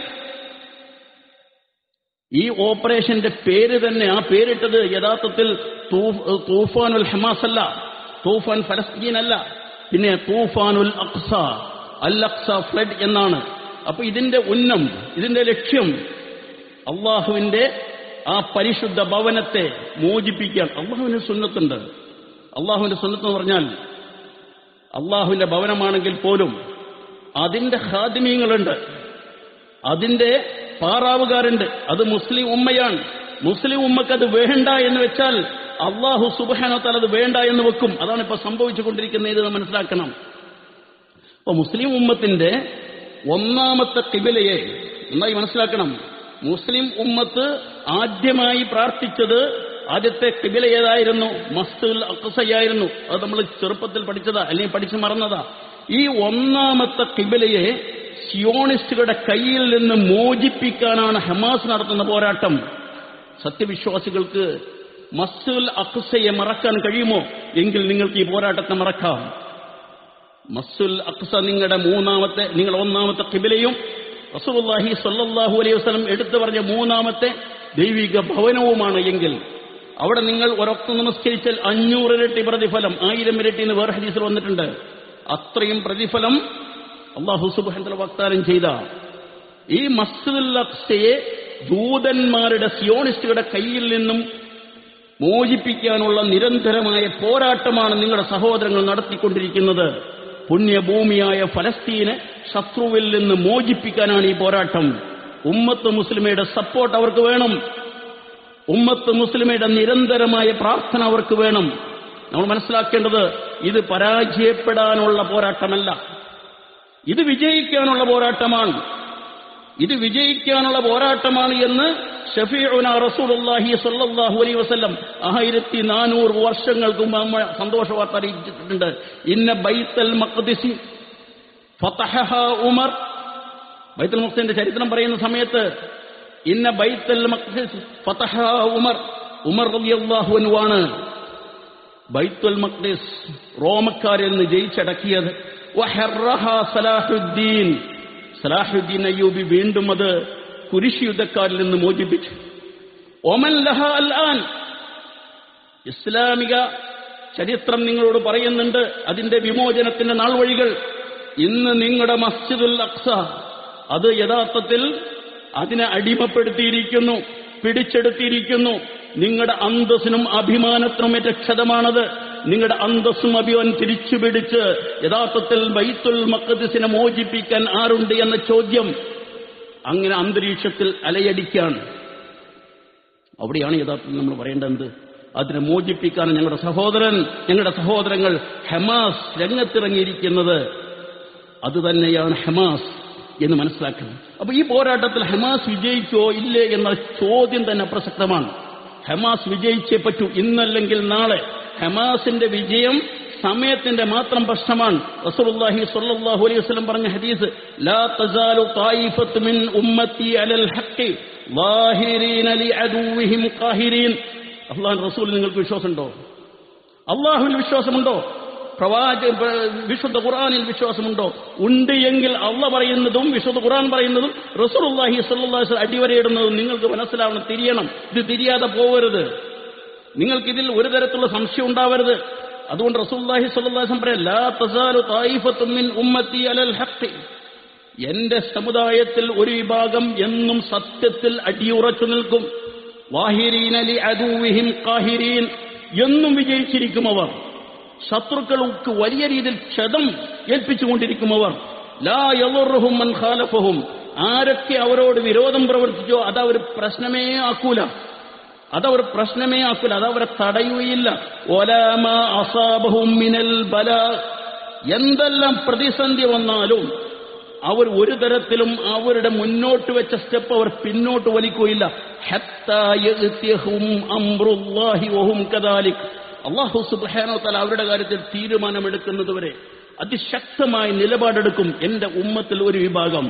A: ഈ ഓപ്പറേഷന്റെ പേര് തന്നെ ആ പേരിട്ടത് യഥാർത്ഥത്തിൽ തൂഫാനുൽ ഹമാസ് അല്ല തൂഫാൻ ഫലസ്തീൻ അല്ല പിന്നെ തൂഫാനുൽ അക്സ അൽ അക്സ ഫ്ലഡ് എന്നാണ് അപ്പൊ ഇതിന്റെ ഉന്നം ഇതിന്റെ ലക്ഷ്യം അള്ളാഹുവിന്റെ ആ പരിശുദ്ധ ഭവനത്തെ മോചിപ്പിക്കാൻ അള്ളാഹുവിന് സുന്നത്തുണ്ട് അള്ളാഹുവിന്റെ സുന്നത്ത് എന്ന് പറഞ്ഞാൽ അള്ളാഹുവിന്റെ ഭവനമാണെങ്കിൽ പോലും അതിന്റെ ഹാദിമീങ്ങളുണ്ട് അതിന്റെ പാറാവുകാരുണ്ട് അത് മുസ്ലിം ഉമ്മയാണ് മുസ്ലിം ഉമ്മക്ക് അത് വേണ്ട എന്ന് വെച്ചാൽ അള്ളാഹു സുബാനത്താൽ അത് വേണ്ട എന്ന് വെക്കും അതാണ് ഇപ്പൊ സംഭവിച്ചുകൊണ്ടിരിക്കുന്നത് ഇത് മനസ്സിലാക്കണം അപ്പൊ മുസ്ലിം ഉമ്മത്തിന്റെ ഒന്നാമത്തെ കിബിലയെ നന്നായി മനസ്സിലാക്കണം മുസ്ലിം ഉമ്മത്ത് ആദ്യമായി പ്രാർത്ഥിച്ചത് ആദ്യത്തെ കിബില ഏതായിരുന്നു മസ്തുൽ അക്സയായിരുന്നു അത് നമ്മൾ ചെറുപ്പത്തിൽ പഠിച്ചതാ അല്ലെങ്കിൽ പഠിച്ചു മറന്നതാ ഈ ഒന്നാമത്തെ കിബിലയെ സിയോണിസ്റ്റുകളുടെ കയ്യിൽ നിന്ന് മോചിപ്പിക്കാനാണ് ഹമാസ് നടത്തുന്ന പോരാട്ടം സത്യവിശ്വാസികൾക്ക് മസ്തുൽ അക്സയെ മറക്കാൻ കഴിയുമോ എങ്കിൽ നിങ്ങൾക്ക് ഈ പോരാട്ടത്തെ മറക്കാം മസ്സുൽ അക്സ നിങ്ങളുടെ മൂന്നാമത്തെ നിങ്ങളുടെ ഒന്നാമത്തെ കിബിലയും റസൂലുള്ളാഹി സ്വല്ലല്ലാഹു അലൈഹി വസല്ലം എടുത്തു പറഞ്ഞ മൂന്നാമത്തെ ദൈവിക ഭവനവുമാണ് എങ്കിൽ അവിടെ നിങ്ങൾ ഒരൊക്കം നമസ്കരിച്ചാൽ അഞ്ഞൂറ് ഇരട്ടി പ്രതിഫലം ആയിരം ഇരട്ടി എന്ന് വേറെ ഹദീസിൽ വന്നിട്ടുണ്ട് അത്രയും പ്രതിഫലം അള്ളാഹു സുബാന്തല വാഗ്ദാനം ചെയ്ത ഈ മസ്ജിദുൽ അക്സയെ ദൂതന്മാരുടെ സിയോണിസ്റ്റുകളുടെ കയ്യിൽ നിന്നും മോചിപ്പിക്കാനുള്ള നിരന്തരമായ പോരാട്ടമാണ് നിങ്ങളുടെ സഹോദരങ്ങൾ നടത്തിക്കൊണ്ടിരിക്കുന്നത് പുണ്യഭൂമിയായ ഫലസ്തീനെ ശത്രുവിൽ നിന്ന് മോചിപ്പിക്കാനാണ് ഈ പോരാട്ടം ഉമ്മത്ത് മുസ്ലിമയുടെ സപ്പോർട്ട് അവർക്ക് വേണം ഉമ്മത്ത് മുസ്ലിമയുടെ നിരന്തരമായ പ്രാർത്ഥന അവർക്ക് വേണം നമ്മൾ മനസ്സിലാക്കേണ്ടത് ഇത് പരാജയപ്പെടാനുള്ള പോരാട്ടമല്ല ഇത് വിജയിക്കാനുള്ള പോരാട്ടമാണ് ഇത് വിജയിക്കാനുള്ള പോരാട്ടമാണ് എന്ന് ഷഫീഉന റസൂലുള്ളാഹി സ്വല്ലല്ലാഹു അലൈഹി വസല്ലം ആയിരത്തി നാനൂറ് വർഷങ്ങൾക്ക് മുമ്പ് നമ്മൾ സന്തോഷ വാർത്ത അറിയിച്ചിട്ടുണ്ട് ഇന്ന ബൈത്തൽ മഖ്ദിസി ഫതഹഹ ഉമർ ബൈത്തുൽ മുഖ്ദിന്റെ ചരിത്രം പറയുന്ന സമയത്ത് ഇന്ന ബൈത്തൽ മഖ്ദിസ് ഫതഹ ഉമർ ഉമർ റളിയല്ലാഹു അൻഹു ആണ് ബൈത്തുൽ മഖ്ദിസ് റോമക്കാരിൽ നിന്ന് ജയിച്ചടക്കിയത് വഹറഹ സലാഹുദ്ദീൻ സലാഹുദ്ദീൻ അയ്യൂബി വീണ്ടും അത് കുരിശ് യുദ്ധക്കാരിൽ നിന്ന് മോചിപ്പിച്ചു ഒമൻ ലഹ അൽ ആൻ ഇസ്ലാമിക ചരിത്രം നിങ്ങളോട് പറയുന്നുണ്ട് അതിന്റെ വിമോചനത്തിന്റെ നാൾവഴികൾ ഇന്ന് നിങ്ങളുടെ മസ്ജിദുൽ അക്സ അത് യഥാർത്ഥത്തിൽ അതിനെ അടിമപ്പെടുത്തിയിരിക്കുന്നു പിടിച്ചെടുത്തിയിരിക്കുന്നു നിങ്ങളുടെ അന്തസ്സിനും അഭിമാനത്തിനും ഏറ്റ ക്ഷതമാണത് നിങ്ങളുടെ അന്തസ്സും അഭിമാനം തിരിച്ചു പിടിച്ച് യഥാർത്ഥത്തിൽ ബൈത്തുൽ മക്കദിസിനെ മോചിപ്പിക്കാൻ ആരുണ്ട് എന്ന ചോദ്യം അങ്ങനെ അന്തരീക്ഷത്തിൽ അലയടിക്കാൻ അവിടെയാണ് യഥാർത്ഥത്തിൽ നമ്മൾ പറയേണ്ടത് അതിനെ മോചിപ്പിക്കാൻ ഞങ്ങളുടെ സഹോദരൻ ഞങ്ങളുടെ സഹോദരങ്ങൾ ഹമാസ് രംഗത്തിറങ്ങിയിരിക്കുന്നത് അതുതന്നെയാണ് ഹമാസ് എന്ന് മനസ്സിലാക്കണം അപ്പൊ ഈ പോരാട്ടത്തിൽ ഹമാസ് വിജയിച്ചോ ഇല്ലേ എന്ന ചോദ്യം തന്നെ പ്രസക്തമാണ് ഹമാസ് വിജയിച്ചേ പറ്റൂ ഇന്നല്ലെങ്കിൽ നാളെ ഹമാസിന്റെ വിജയം സമയത്തിന്റെ മാത്രം പ്രശ്നമാണ് റസൂലുള്ളാഹി സ്വല്ലല്ലാഹു അലൈഹി വസല്ലം പറഞ്ഞ ഹദീസ് ലാ തസാലു തായിഫത്തു മിൻ ഉമ്മത്തി അലൽ ഹഖ് ളാഹിരീന ലിഅദുവിഹിം ഖാഹിരീൻ അല്ലാഹു റസൂൽ നിങ്ങൾക്ക് വിശ്വാസമുണ്ടോ അള്ളാഹുവിൽ വിശ്വാസമുണ്ടോ പ്രവാച വിശുദ്ധ ഖുർആനിൽ വിശ്വാസമുണ്ടോ ഉണ്ട് എങ്കിൽ അള്ള പറയുന്നതും വിശുദ്ധ ഖുർആൻ പറയുന്നതും റസൂലുള്ളാഹി സ്വല്ലല്ലാഹു അലൈഹി അടിവരയിടുന്നതും നിങ്ങൾക്ക് മനസ്സിലാവണം തിരിയണം ഇത് തിരിയാതെ പോകരുത് നിങ്ങൾക്കിതിൽ ഒരു തരത്തിലുള്ള സംശയം ഉണ്ടാവരുത് അതുകൊണ്ട് റസൂലുള്ളാഹി സ്വല്ലല്ലാഹു അലൈഹി പറയാം ലാ തസാലു തായിഫത്തും മിൻ ഉമ്മത്തി അലൽ ഹഖ് എന്റെ സമുദായത്തിൽ ഒരു വിഭാഗം എന്നും സത്യത്തിൽ അടിയുറച്ചു നിൽക്കും വാഹിരീന ലി അദൂവിഹിം ഖാഹിരീൻ എന്നും വിജയിച്ചിരിക്കും അവർ ശത്രുക്കൾക്ക് വലിയ രീതിയിൽ ക്ഷതം ഏൽപ്പിച്ചുകൊണ്ടിരിക്കും അവർ ലാ യളുറുഹും മൻ ഖാലഫഹും ആരൊക്കെ അവരോട് വിരോധം പ്രവർത്തിച്ചോ അതവർ പ്രശ്നമേ ആക്കൂല അതവർ പ്രശ്നമേ ആക്കൂല അതവരെ തടയുകയില്ല ഒലാമ അസാബഹും മിനൽ ബല എന്തെല്ലാം പ്രതിസന്ധി വന്നാലും അവർ ഒരു തരത്തിലും അവരുടെ മുന്നോട്ട് വെച്ച സ്റ്റെപ്പ് അവർ പിന്നോട്ട് വലിക്കുകയില്ല ഹത്താ യഅ്തിയഹും അംറുല്ലാഹി വഹും കദാലിക് അള്ളാഹു സുബ്ഹാനഹു വതആല അവരുടെ കാര്യത്തിൽ തീരുമാനമെടുക്കുന്നതുവരെ അതിശക്തമായ നിലപാടെടുക്കും എന്റെ ഉമ്മത്തിൽ ഒരു വിഭാഗം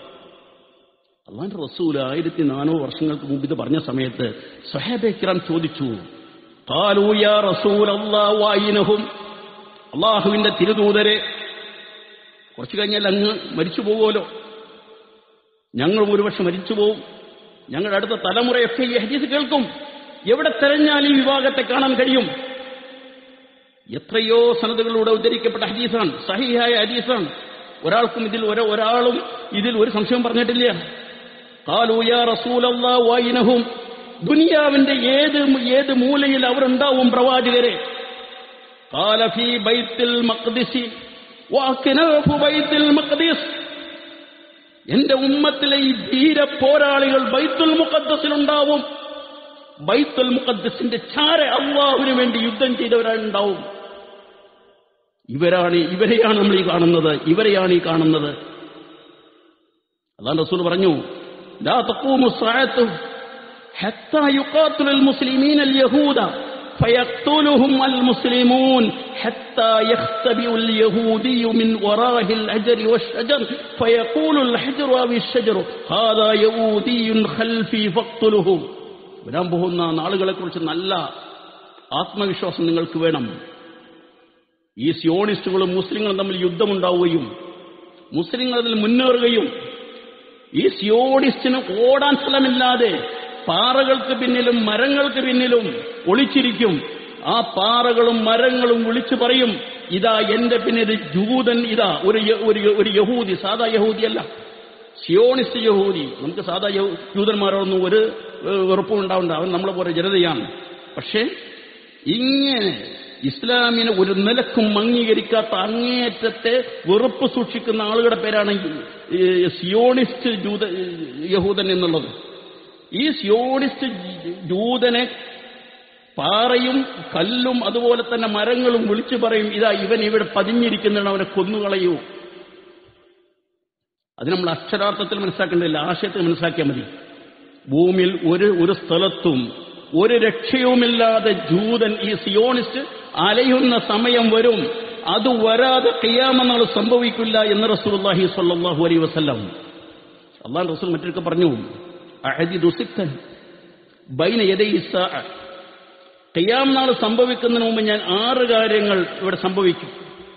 A: അള്ളാന്റെ റസൂൽ ആയിരത്തി നാനൂറ് വർഷങ്ങൾക്ക് മുമ്പ് ഇത് പറഞ്ഞ സമയത്ത് സഹാബെ കിറാം ചോദിച്ചു "ഖാലൂ യാ റസൂലല്ലാഹ് വഅയ്നഹും?" അള്ളാഹുവിന്റെ തിരുദൂതരെ കുറച്ചു കഴിഞ്ഞാൽ അങ്ങ് മരിച്ചു പോകുമല്ലോ ഞങ്ങൾ ഒരുപക്ഷെ മരിച്ചു പോകും ഞങ്ങളുടെ അടുത്ത തലമുറയൊക്കെ ഈ ഹദീസ് കേൾക്കും എവിടെ തെരഞ്ഞാൽ ഈ വിഭാഗത്തെ കാണാൻ കഴിയും എത്രയോ സനതുകളിലൂടെ ഉദ്ധരിക്കപ്പെട്ട ഹദീസാണ് സഹിഹായ ഹദീസാണ് ഒരാൾക്കും ഇതിൽ ഒരു ഒരാളും ഇതിൽ ഒരു സംശയം പറഞ്ഞിട്ടില്ല കാലൂയ റസൂലല്ലാഹും ദുനിയാവിന്റെ ഏത് ഏത് മൂലയിൽ അവരുണ്ടാവും പ്രവാചകരെ قال في بيت المقدس وكنف بيت المقدس എന്റെ ഉമ്മത്തിലെ ഈ ധീര പോരാളികൾ ബൈത്തുൽ മുഖദ്സിലുണ്ടാവും ബൈത്തുൽ മുഖദ്സിന്റെ ചാര അള്ളാഹുവിന് വേണ്ടി യുദ്ധം ചെയ്തവരുണ്ടാവും ഇവരാണ് ഇവരെയാണ് നമ്മൾ ഈ കാണുന്നത് ഇവരെയാണ് ഈ കാണുന്നത് അതാണ് റസൂൽ പറഞ്ഞു ലാ തഖൂമു الساعة حتى يقاتل المسلمين اليهود فيقتلهم المسلمون حتى يختبئ اليهودي من وراء الحجر والشجر فيقول الحجر أو الشجر هذا يهودي خلفي فاقتله വരാൻ പോകുന്ന നാളുകളെക്കുറിച്ച് നല്ല ആത്മവിശ്വാസം നിങ്ങൾക്ക് വേണം ഈ സിയോണിസ്റ്റുകളും മുസ്ലിങ്ങളും തമ്മിൽ യുദ്ധമുണ്ടാവുകയും മുസ്ലിങ്ങൾ അതിൽ മുന്നേറുകയും ഈ സിയോണിസ്റ്റിന് ഓടാൻ സ്ഥലമില്ലാതെ പാറകൾക്ക് പിന്നിലും മരങ്ങൾക്ക് പിന്നിലും ഒളിച്ചിരിക്കും ആ പാറകളും മരങ്ങളും വിളിച്ചു പറയും ഇതാ എന്റെ പിന്നിൽ ജൂതൻ ഇതാ ഒരു യ- ഒരു യ- ഒരു യഹൂദി സാധാ യഹൂദിയല്ല സിയോണിസ്റ്റ് യഹൂദി നമുക്ക് സാധാ യഹൂ- ജൂതന്മാരോടൊന്നും ഒരു ഏഹ്, വെറുപ്പും ഉണ്ടാവണ്ട അവൻ നമ്മളെ പോലെ ജനതയാണ് പക്ഷേ ഇങ്ങനെ ഇസ്ലാമിനെ ഒരു നിലക്കും അംഗീകരിക്കാത്ത അങ്ങേയറ്റത്തെ വെറുപ്പ് സൂക്ഷിക്കുന്ന ആളുകളുടെ പേരാണ് ഈ സിയോണിസ്റ്റ് ജൂത യഹൂദൻ എന്നുള്ളത് ഈ സിയോണിസ്റ്റ് ജൂതനെ പാറയും കല്ലും അതുപോലെ തന്നെ മരങ്ങളും വിളിച്ചു പറയും ഇതാ ഇവൻ ഇവിടെ പതിഞ്ഞിരിക്കുന്നതാണ് അവനെ കൊന്നുകളയൂ അത് നമ്മൾ അക്ഷരാർത്ഥത്തിൽ മനസ്സിലാക്കേണ്ടതില്ല ആശയത്തിൽ മനസ്സിലാക്കിയാൽ മതി ഭൂമിയിൽ ഒരു ഒരു സ്ഥലത്തും ഒരു രക്ഷയുമില്ലാതെ ജൂതൻ ഈ സിയോണിസ്റ്റ് അലയുന്ന സമയം വരും അത് വരാതെ കിയാമെന്നാൾ സംഭവിക്കില്ല എന്ന് റസൂലുള്ളാഹി സ്വല്ലല്ലാഹു അലൈഹി വസല്ലം അള്ളാഹ് റസൂൽ മറ്റൊക്കെ പറഞ്ഞു അഹദിദു സിത്തൻ ബൈന യദൈ സാഅ ഖിയാം നാൾ സംഭവിക്കുന്നതിന് മുമ്പ് ഞാൻ ആറ് കാര്യങ്ങൾ ഇവിടെ സംഭവിക്കും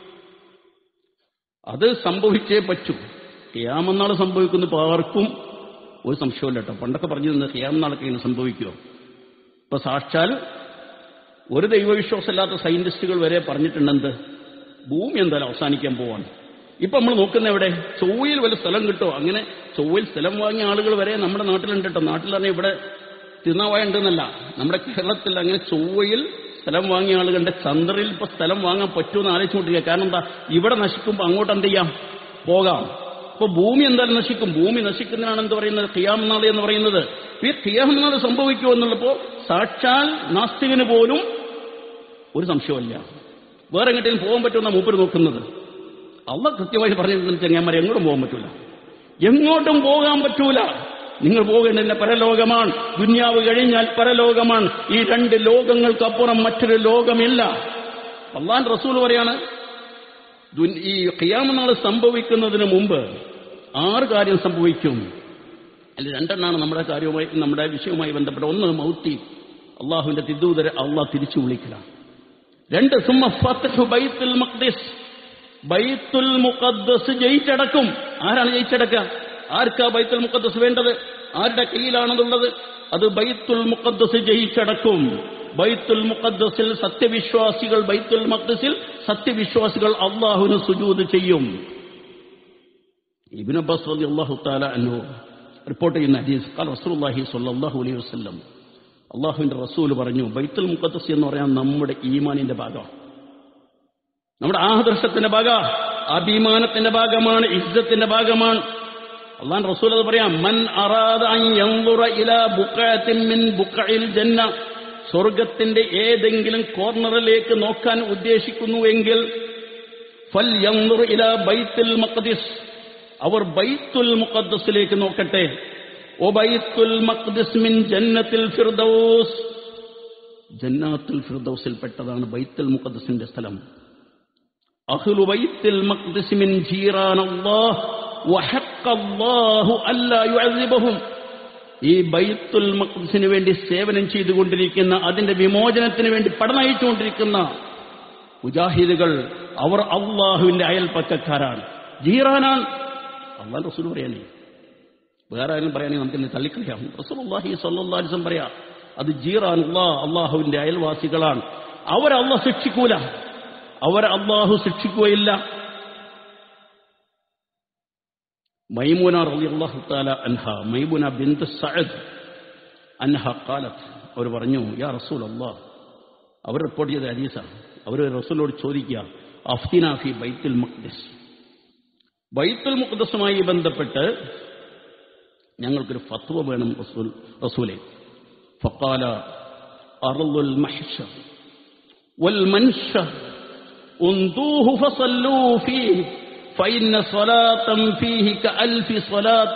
A: അത് സംഭവിച്ചേ പറ്റൂ ഖിയാമനാൾ സംഭവിക്കുന്ന ഇപ്പോൾ ആർക്കും ഒരു സംശയമില്ല കേട്ടോ പണ്ടൊക്കെ പറഞ്ഞിരുന്നത് ഖിയാം നാളൊക്കെ ഇങ്ങനെ സംഭവിക്കുമോ ഇപ്പൊ സാക്ഷാൽ ഒരു ദൈവവിശ്വാസമില്ലാത്ത സയന്റിസ്റ്റുകൾ വരെ പറഞ്ഞിട്ടുണ്ടെന്ത് ഭൂമി എന്തായാലും അവസാനിക്കാൻ പോവാണ് ഇപ്പൊ നമ്മൾ നോക്കുന്ന എവിടെ ചൊവ്വയിൽ വല്ല സ്ഥലം കിട്ടോ അങ്ങനെ ചൊവ്വയിൽ സ്ഥലം വാങ്ങിയ ആളുകൾ വരെ നമ്മുടെ നാട്ടിലുണ്ട് കേട്ടോ നാട്ടിൽ തന്നെ ഇവിടെ തിരുനാവായ ഉണ്ടെന്നല്ല നമ്മുടെ കേരളത്തിൽ അങ്ങനെ ചൊവ്വയിൽ സ്ഥലം വാങ്ങിയ ആളുകളുടെ ചന്ദ്രയിൽ ഇപ്പൊ സ്ഥലം വാങ്ങാൻ പറ്റുമെന്ന് ആലോചിച്ചുകൊണ്ടിരിക്കുക കാരണം എന്താ ഇവിടെ നശിക്കുമ്പോൾ അങ്ങോട്ട് എന്ത് ചെയ്യാം പോകാം അപ്പൊ ഭൂമി എന്തായാലും നശിക്കും ഭൂമി നശിക്കുന്നതിനാണ് എന്ത് പറയുന്നത് ഖിയാമനാൾ എന്ന് പറയുന്നത് ഈ ഖിയാമനാൾ സംഭവിക്കുമോ എന്നുള്ളപ്പോ സാക്ഷാൽ നാസ്തികന് പോലും ഒരു സംശയമില്ല വേറെ എങ്ങോട്ടേലും പോകാൻ പറ്റുമെന്ന മൂപ്പര് നോക്കുന്നത് അള്ള കൃത്യമായി പറഞ്ഞിട്ടുണ്ട് ചെങ്ങന്മാരെ എങ്ങോട്ടും പോകാൻ പറ്റൂല എങ്ങോട്ടും പോകാൻ പറ്റൂല നിങ്ങൾ പോകേണ്ടതിന്റെ പരലോകമാണ് ദുന്യാവ് കഴിഞ്ഞാൽ പരലോകമാണ് ഈ രണ്ട് ലോകങ്ങൾക്കപ്പുറം മറ്റൊരു ലോകമില്ല അള്ളാൻ റസൂൽ പറയാണ് ദുൻ- ഈ ഖിയാമനാൾ സംഭവിക്കുന്നതിന് മുമ്പ് ആറ് കാര്യം സംഭവിക്കും അതിൽ രണ്ടെണ്ണാണ് നമ്മുടെ കാര്യവുമായി നമ്മുടെ വിഷയവുമായി ബന്ധപ്പെട്ട ഒന്ന് മൗത്തി അള്ളാഹുവിന്റെ തിദ്ദൂതരെ അള്ളാഹ് തിരിച്ചു വിളിക്കുക രണ്ട് സുമ്മ ഫത്ഹു ബൈത്തുൽ മഖ്ദിസ് ബൈത്തുൽ മുഖദ്ദസ് ജയിച്ചടക്കും ആരാണ് ജയിച്ചടക്കുക ആർക്കാ ബൈത്തുൽ മുഖദ്ദസ് വേണ്ടത് ആരുടെ കയ്യിലാണെന്നുള്ളത് അത് ബൈത്തുൽ മുഖദ്ദസ് ജയിച്ചടക്കും ബൈത്തുൽ മുഖദ്ദസിൽ സത്യവിശ്വാസികൾ ബൈത്തുൽ മഖ്ദസിൽ സത്യവിശ്വാസികൾ അള്ളാഹുവിന് സുജൂദ് ചെയ്യും ഇബ്നു അബ്ബാസ് റളിയല്ലാഹു തആല അൻഹു റിപ്പോർട്ട് ചെയ്യുന്ന ഹദീസ് ഖാൽ റസൂലുള്ളാഹി സ്വല്ലല്ലാഹു അലൈഹി വസല്ലം അള്ളാഹുവിന്റെ റസൂൽ പറഞ്ഞു ബൈത്തുൽ മുഖദ്ദസ് എന്ന് പറയാൻ നമ്മുടെ ഈമാനിന്റെ ഭാഗമാണ് നമ്മുടെ ആദർശത്തിന്റെ ഭാഗ അഭിമാനത്തിന്റെ ഭാഗമാണ് ഇജ്ജത്തിന്റെ ഭാഗമാണ് അള്ളാൻ റസൂൽ അത് പറയാം മൻ അറാദ അൻ യൻദുറ ഇലാ ബുഖഅത്തിൻ മിൻ ബുഖഇൽ ജന്ന സ്വർഗത്തിന്റെ ഏതെങ്കിലും കോർണറിലേക്ക് നോക്കാൻ ഉദ്ദേശിക്കുന്നുവെങ്കിൽ ഫൽ യൻദുർ ഇലാ ബൈത്തുൽ മഖ്ദിസ് അവർ ബൈത്തുൽ മുഖദ്ദസിലേക്ക് നോക്കട്ടെ ഓ ബൈത്തുൽ മഖ്ദിസ് മിൻ ജന്നത്തിൽ ഫിർദൗസ് ജന്നാത്തുൽ ഫിർദൗസിൽ പെട്ടതാണ് ബൈത്തുൽ മുഖദ്ദസിന്റെ സ്ഥലം അഹ്ലു ബൈത്തുൽ മഖ്ദിസ് മിൻ ജീറാൻ അല്ലാഹ് വഹഖ അല്ലാഹു അല്ലാ യുഅസിബഹും ഈ ബൈത്തുൽ മഖ്ദിസിന് വേണ്ടി സേവനം ചെയ്തുകൊണ്ടിരിക്കുന്ന അതിന്റെ വിമോചനത്തിന് വേണ്ടി പടനയിച്ചുകൊണ്ടിരിക്കുന്ന മുജാഹിദുകൾ അവർ അള്ളാഹുവിന്റെ അയൽപ്പക്കക്കാരാണ് ജീറാനാണ് അള്ളാഹ് റസൂൽ പറയാനേ വേറെ ആരും പറയാനെങ്കിൽ നമുക്ക് ഇന്ന് തള്ളിക്കളയാം റസൂൽ അള്ളാഹി സ്വല്ലാസം പറയാ അത് ജീറാൻ അള്ളാഹ് അള്ളാഹുവിന്റെ അയൽവാസികളാണ് അവരെ അള്ളാഹ് ശിക്ഷിക്കൂല അവരെ അള്ളാഹു ശിക്ഷിക്കുകയില്ല മൈമുന റളിയല്ലാഹു തആല അൻഹ മൈമുന ബിന്ത് സഅദ് അൻഹ ഖാലത്ത് അവർ പറഞ്ഞു യാ റസൂൽ അള്ളാഹ് അവർ റിപ്പോർട്ട് ചെയ്ത ഹദീസാണ് അവർ റസൂലോട് ചോദിക്കുക അഫ്തിന ഫി ബൈത്തുൽ മഖ്ദിസ് ബൈത്തുൽ മുഖദ്സുമായി ബന്ധപ്പെട്ട് ഞങ്ങൾക്കൊരു ഫത്വ വേണം റസൂൽ റസൂലെ ഫക്കാല അറുൽ മഹ്ഷർ والمنشر انظوه فصلوا فيه فإن صلاة فيه كألف صلاة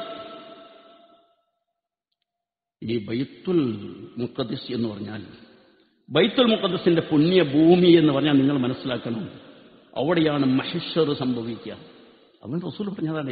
A: ഈ ബൈത്തുൽ മുഖദ്സ് എന്ന് പറഞ്ഞാൽ ബൈത്തുൽ മുഖദ്സിന്റെ പുണ്യ ഭൂമി എന്ന് പറഞ്ഞാൽ നിങ്ങൾ മനസ്സിലാക്കണം അവിടെയാണ് മഹിഷർ സംഭവിക്കുക അവൻ റസൂൽ പറഞ്ഞതാണേ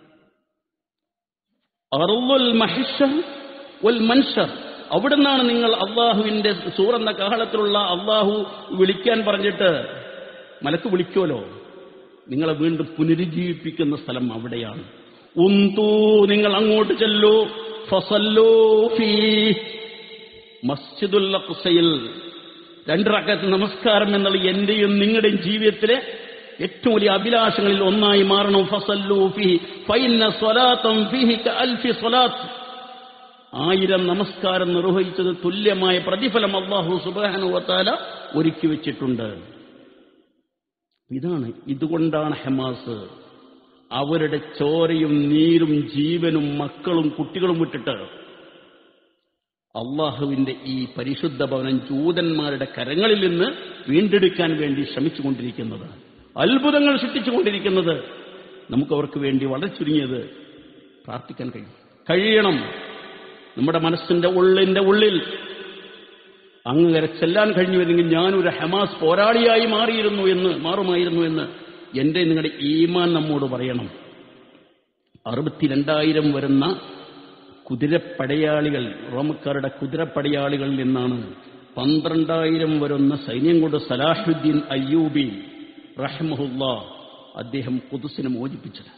A: അറുൽ മഹിഷർ വൽ മൻഷർ അവിടെ നിന്നാണ് നിങ്ങൾ അള്ളാഹുവിന്റെ സൂറെന്ന കാഹളത്തിലുള്ള അള്ളാഹു വിളിക്കാൻ പറഞ്ഞിട്ട് മലക്ക് വിളിക്കുമല്ലോ നിങ്ങളെ വീണ്ടും പുനരുജ്ജീവിപ്പിക്കുന്ന സ്ഥലം അവിടെയാണ് ഉന്തൂ നിങ്ങൾ അങ്ങോട്ട് ചെല്ലൂ ഫസല്ലൂ ഫീ മസ്ജിദുൽ അഖ്സയിൽ രണ്ട് റക്കത്ത് നമസ്കാരം എന്നുള്ള എന്റെയും നിങ്ങളുടെയും ജീവിതത്തിലെ ഏറ്റവും വലിയ അഭിലാഷങ്ങളിൽ ഒന്നായി മാറണം ഫസല്ലൂ ഫീഹി ഫൈന്ന സ്വലാത്തം ഫീഹി കഅൽഫി സ്വലാത്ത് ആയിരം നമസ്കാരം നിർവഹിച്ചത് തുല്യമായ പ്രതിഫലം അള്ളാഹു സുബ്ഹാനഹു വതആല ഒരുക്കി വെച്ചിട്ടുണ്ട് ഇതാണ് ഇതുകൊണ്ടാണ് ഹമാസ് അവരുടെ ചോരയും നീരും ജീവനും മക്കളും കുട്ടികളും വിട്ടിട്ട് അള്ളാഹുവിന്റെ ഈ പരിശുദ്ധ ഭവനം ജൂതന്മാരുടെ കരങ്ങളിൽ നിന്ന് വീണ്ടെടുക്കാൻ വേണ്ടി ശ്രമിച്ചുകൊണ്ടിരിക്കുന്നത് അത്ഭുതങ്ങൾ സൃഷ്ടിച്ചുകൊണ്ടിരിക്കുന്നത് നമുക്ക് അവർക്ക് വേണ്ടി വളരെ ചുരുങ്ങിയത് പ്രാർത്ഥിക്കാൻ കഴിയും കഴിയണം നമ്മുടെ മനസ്സിന്റെ ഉള്ളിന്റെ ഉള്ളിൽ അങ്ങ് വരെ ചെല്ലാൻ കഴിഞ്ഞുവെങ്കിൽ ഞാനൊരു ഹമാസ് പോരാളിയായി മാറിയിരുന്നു എന്ന് മാറുമായിരുന്നു എന്ന് എന്റെ നിങ്ങളുടെ ഈമാൻ നമ്മോട് പറയണം അറുപത്തിരണ്ടായിരം വരുന്ന കുതിരപ്പടയാളികൾ റോമക്കാരുടെ കുതിരപ്പടയാളികളിൽ നിന്നാണ് പന്ത്രണ്ടായിരം വരുന്ന സൈന്യം കൊണ്ട് സലാഹുദ്ദീൻ അയ്യൂബി റഹ്മഹുല്ല അദ്ദേഹം കുതുസിനെ മോചിപ്പിച്ചത്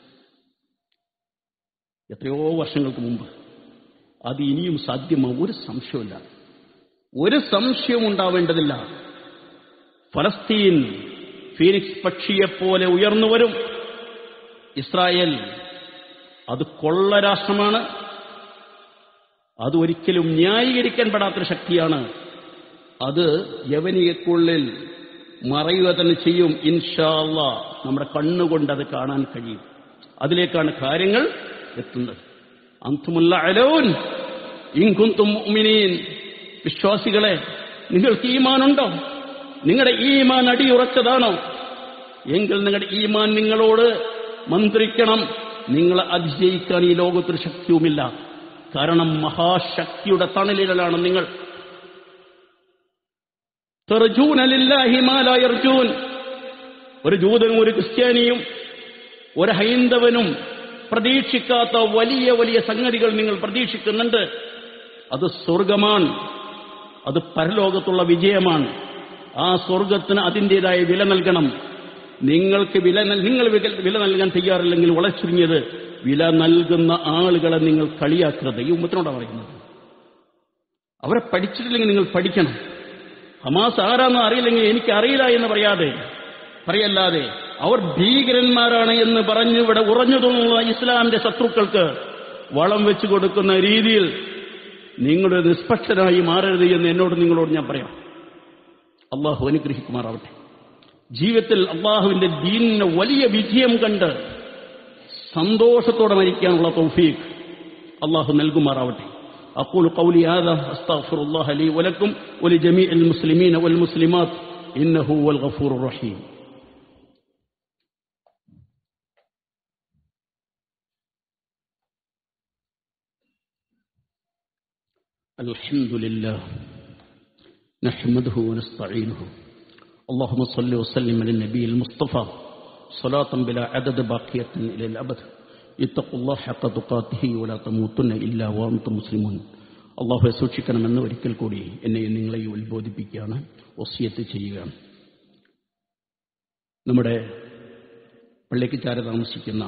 A: എത്രയോ വർഷങ്ങൾക്ക് മുമ്പ് അത് ഇനിയും സാധ്യമാവും ഒരു സംശയമില്ല ഒരു സംശയവും ഉണ്ടാവേണ്ടതില്ല ഫലസ്തീൻ ഫീനിക്സ് പക്ഷിയെപ്പോലെ ഉയർന്നു വരും ഇസ്രായേൽ അത് കൊള്ള രാഷ്ട്രമാണ് അത് ഒരിക്കലും ന്യായീകരിക്കാൻ പെടാത്തൊരു ശക്തിയാണ് അത് യവനിയക്കുള്ളിൽ മറയുക തന്നെ ചെയ്യും ഇൻഷാല്ല നമ്മുടെ കണ്ണുകൊണ്ട് അത് കാണാൻ കഴിയും അതിലേക്കാണ് കാര്യങ്ങൾ എത്തുന്നത് അന്തുമുല്ല അലോൻ ഇൻകുന്തും മുഅ്മിനീൻ വിശ്വാസികളെ നിങ്ങൾക്ക് ഈമാനുണ്ടോ നിങ്ങളുടെ ഈമാൻ അടിയുറച്ചതാണോ എങ്കിൽ നിങ്ങളുടെ ഈമാൻ നിങ്ങളോട് മന്ത്രിക്കണം നിങ്ങളെ അതിജയിക്കാൻ ഈ ലോകത്തൊരു ശക്തിയുമില്ല കാരണം മഹാശക്തിയുടെ തണലിലാണ് നിങ്ങൾ തെർജൂനലില്ലാഹിമാലർജൂൻ ഒരു ജൂതനും ഒരു ക്രിസ്ത്യാനിയും ഒരു ഹൈന്ദവനും പ്രതീക്ഷിക്കാത്ത വലിയ വലിയ സംഗതികൾ നിങ്ങൾ പ്രതീക്ഷിക്കുന്നുണ്ട് അത് സ്വർഗമാണ് അത് പരലോകത്തുള്ള വിജയമാണ് ആ സ്വർഗത്തിന് അതിൻ്റെതായ വില നൽകണം നിങ്ങൾക്ക് വില നൽ- നിങ്ങൾ വില- വില നൽകാൻ തയ്യാറില്ലെങ്കിൽ വളരെ ചുരുങ്ങിയത് വില നൽകുന്ന ആളുകളെ നിങ്ങൾ കളിയാക്കരുത് ഈ ഉമ്മത്തിനോടാണ് പറയുന്നത് അവരെ പഠിച്ചിട്ടില്ലെങ്കിൽ നിങ്ങൾ പഠിക്കണം ഹമാസ് ആരാന്ന് അറിയില്ലെങ്കിൽ എനിക്ക് അറിയില്ല എന്ന് പറയാതെ പറയല്ലാതെ അവർ ഭീകരന്മാരാണ് എന്ന് പറഞ്ഞ് ഇവിടെ ഉറഞ്ഞു തോന്നുന്ന ഇസ്ലാമിന്റെ ശത്രുക്കൾക്ക് വളം വെച്ചു കൊടുക്കുന്ന രീതിയിൽ നിങ്ങളുടെ നിഷ്പക്ഷരായി മാറരുത് എന്ന് എന്നോട് നിങ്ങളോട് ഞാൻ പറയാം അള്ളാഹു അനുഗ്രഹിക്കുമാറാവട്ടെ ജീവിതത്തിൽ അള്ളാഹുവിന്റെ ദീനിന് വലിയ വിജയം കണ്ട് സന്തോഷത്തോടെ മരിക്കാനുള്ള തൗഫീഖ് അള്ളാഹു നൽകുമാറാവട്ടെ أقول قولي هذا أستغفر الله لي ولكم ولجميع المسلمين والمسلمات إنه هو الغفور الرحيم الحمد لله نحمده ونستعينه اللهم صل وسلم على النبي المصطفى صلاة بلا عدد باقية إلى الأبد اتقوا الله حق تقاته ولا تموتن إلا وأنتم مسلمون അള്ളാഹുവെ സൂക്ഷിക്കണമെന്ന് ഒരിക്കൽ കൂടി എന്നെയും നിങ്ങളെയും ഉത്ബോധിപ്പിക്കുകയാണ് ഒസിയത്ത് ചെയ്യുകയാണ് നമ്മുടെ പള്ളിക്ക് ചാര താമസിക്കുന്ന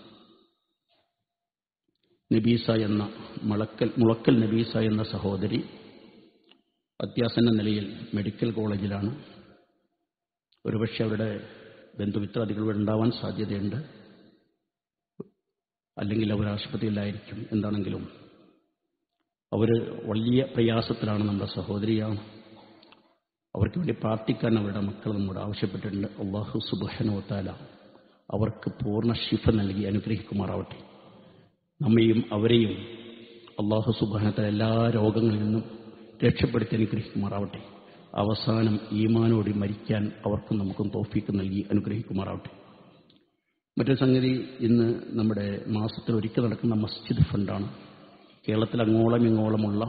A: നബീസ എന്ന മുളക്കൽ മുളക്കൽ നബീസ എന്ന സഹോദരി അത്യാസന്ന നിലയിൽ മെഡിക്കൽ കോളേജിലാണ് ഒരുപക്ഷെ അവരുടെ ബന്ധുമിത്രാദികൾ ഇവിടെ ഉണ്ടാവാൻ സാധ്യതയുണ്ട് അല്ലെങ്കിൽ അവർ ആശുപത്രിയിലായിരിക്കും എന്താണെങ്കിലും അവർ വലിയ പ്രയാസത്തിലാണ് നമ്മുടെ സഹോദരിയാണ് അവർക്ക് വേണ്ടി പ്രാർത്ഥിക്കാൻ അവരുടെ മക്കൾ നമ്മോട് ആവശ്യപ്പെട്ടിട്ടുണ്ട് അള്ളാഹു സുബാനോത്താല അവർക്ക് പൂർണ്ണ ശിഫ നൽകി അനുഗ്രഹിക്കുമാറാവട്ടെ നമ്മയും അവരെയും അള്ളാഹു സുബാനത്താല എല്ലാ രോഗങ്ങളിൽ നിന്നും രക്ഷപ്പെടുത്തി അനുഗ്രഹിക്കുമാറാവട്ടെ അവസാനം ഈമാനോടി മരിക്കാൻ അവർക്കും നമുക്കും തോഫീക്ക് നൽകി അനുഗ്രഹിക്കുമാറാവട്ടെ മറ്റൊരു സംഗതി ഇന്ന് നമ്മുടെ മാസത്തിൽ ഒരിക്കൽ നടക്കുന്ന മസ്ജിദ് ഫണ്ടാണ് കേരളത്തിൽ അങ്ങോളം ഇങ്ങോളമുള്ള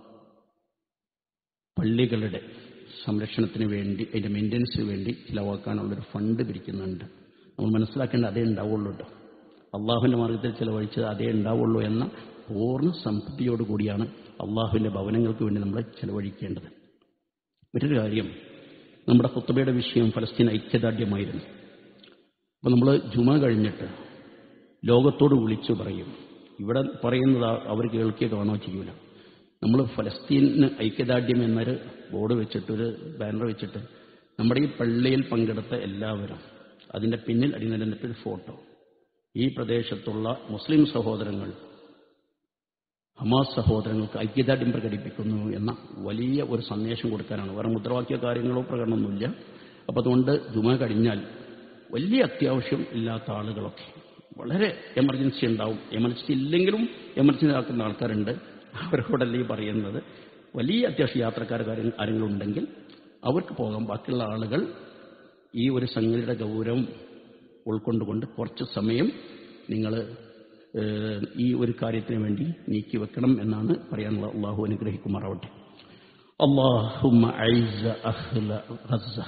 A: പള്ളികളുടെ സംരക്ഷണത്തിന് വേണ്ടി അതിൻ്റെ മെയിൻ്റനൻസിന് വേണ്ടി ചിലവാക്കാനുള്ളൊരു ഫണ്ട് പിരിക്കുന്നുണ്ട് നമ്മൾ മനസ്സിലാക്കേണ്ട അതേ ഉണ്ടാവുള്ളൂ കേട്ടോ അള്ളാഹുവിൻ്റെ മാർഗത്തിൽ ചിലവഴിച്ചത് അതേ ഉണ്ടാവുള്ളൂ എന്ന പൂർണ്ണ സംതൃപ്തിയോടുകൂടിയാണ് അള്ളാഹുവിൻ്റെ ഭവനങ്ങൾക്ക് വേണ്ടി നമ്മൾ ചിലവഴിക്കേണ്ടത് മറ്റൊരു കാര്യം നമ്മുടെ കുത്തുബയുടെ വിഷയം ഫലസ്തീൻ ഐക്യദാർഢ്യമായിരുന്നു അപ്പോൾ നമ്മൾ ജുമ കഴിഞ്ഞിട്ട് ലോകത്തോട് വിളിച്ചു പറയും ഇവിടെ പറയുന്നത് അവർ കേൾക്കുക കാണോ ചെയ്യൂല നമ്മൾ ഫലസ്തീന് ഐക്യദാർഢ്യം എന്നൊരു ബോർഡ് വെച്ചിട്ട് ഒരു ബാനർ വെച്ചിട്ട് നമ്മുടെ ഈ പള്ളിയിൽ പങ്കെടുത്ത എല്ലാവരും അതിൻ്റെ പിന്നിൽ അടിനിരന്നിട്ടൊരു ഫോട്ടോ ഈ പ്രദേശത്തുള്ള മുസ്ലിം സഹോദരങ്ങൾ ഹമാസ് സഹോദരങ്ങൾക്ക് ഐക്യദാർഢ്യം പ്രകടിപ്പിക്കുന്നു എന്ന വലിയ ഒരു സന്ദേശം കൊടുക്കാനാണ് വേറെ മുദ്രാവാക്യ കാര്യങ്ങളോ പ്രകടനമൊന്നുമില്ല അപ്പോൾ അതുകൊണ്ട് ജുമ കഴിഞ്ഞാൽ വലിയ അത്യാവശ്യം ഇല്ലാത്ത ആളുകളൊക്കെ വളരെ എമർജൻസി ഉണ്ടാവും എമർജൻസി ഇല്ലെങ്കിലും എമർജൻസി ആക്കുന്ന ആൾക്കാരുണ്ട് അവരോടല്ലേ ഈ പറയുന്നത് വലിയ അത്യാവശ്യം യാത്രക്കാർ കാര്യം ആരെങ്കിലും ഉണ്ടെങ്കിൽ അവർക്ക് പോകാം ബാക്കിയുള്ള ആളുകൾ ഈ ഒരു സംഗതിയുടെ ഗൗരവം ഉൾക്കൊണ്ടുകൊണ്ട് കുറച്ച് സമയം നിങ്ങൾ ഈ ഒരു കാര്യത്തിന് വേണ്ടി നീക്കി വെക്കണം എന്നാണ് പറയാനുള്ള അള്ളാഹു അനുഗ്രഹിക്കുമാറാവട്ടെ اللهم أعز أهل غزة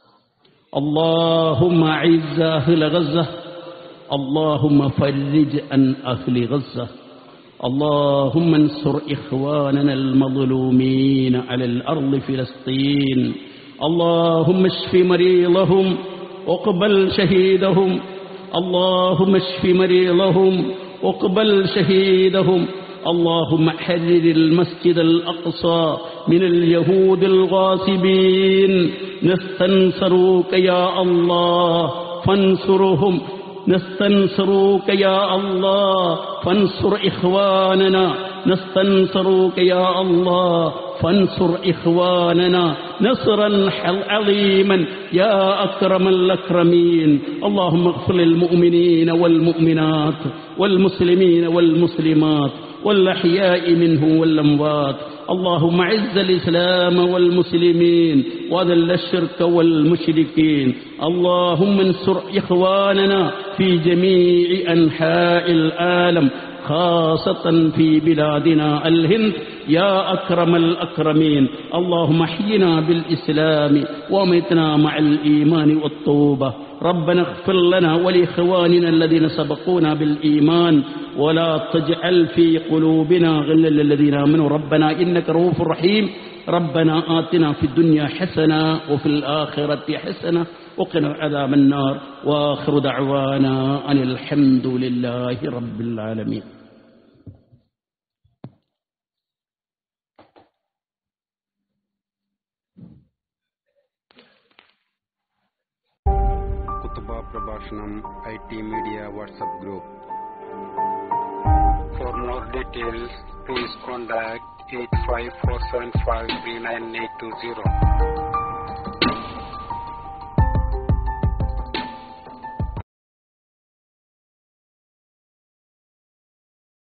A: اللهم أعز أهل غزة اللهم فرج عن أهل غزة اللهم انصر إخواننا المظلومين على الأرض فلسطين اللهم اشف مريضهم وقبل شهيدهم اللهم اشف مريضهم وقبل شهيدهم اللهم حرر المسجد الأقصى من اليهود الغاصبين نستنصروك يا الله فانصرهم نستنصروك يا الله فانصر إخواننا نستنصروك يا الله فانصر إخواننا نصرا عظيما يا أكرم الأكرمين اللهم اغفر للمؤمنين والمؤمنات والمسلمين والمسلمات والأحياء منهم والأموات اللهم اعز الإسلام والمسلمين وذل الشرك والمشركين اللهم انصر إخواننا في جميع أنحاء العالم خاصة في بلادنا الهند يا أكرم الأكرمين اللهم احينا بالإسلام ومتنا مع الإيمان والتوبة ربنا اغفر لنا ولإخواننا الذين سبقونا بالإيمان ولا تجعل في قلوبنا غلا للذين آمنوا ربنا إنك رؤوف رحيم ربنا آتنا في الدنيا حسنة وفي الآخرة حسنة وقنا عذاب النار وآخر دعوانا أن الحمد لله رب العالمين
B: കുത്തുബ പ്രഭാഷണം I T media WhatsApp group for more details please contact eight five four seven five three nine eight two zero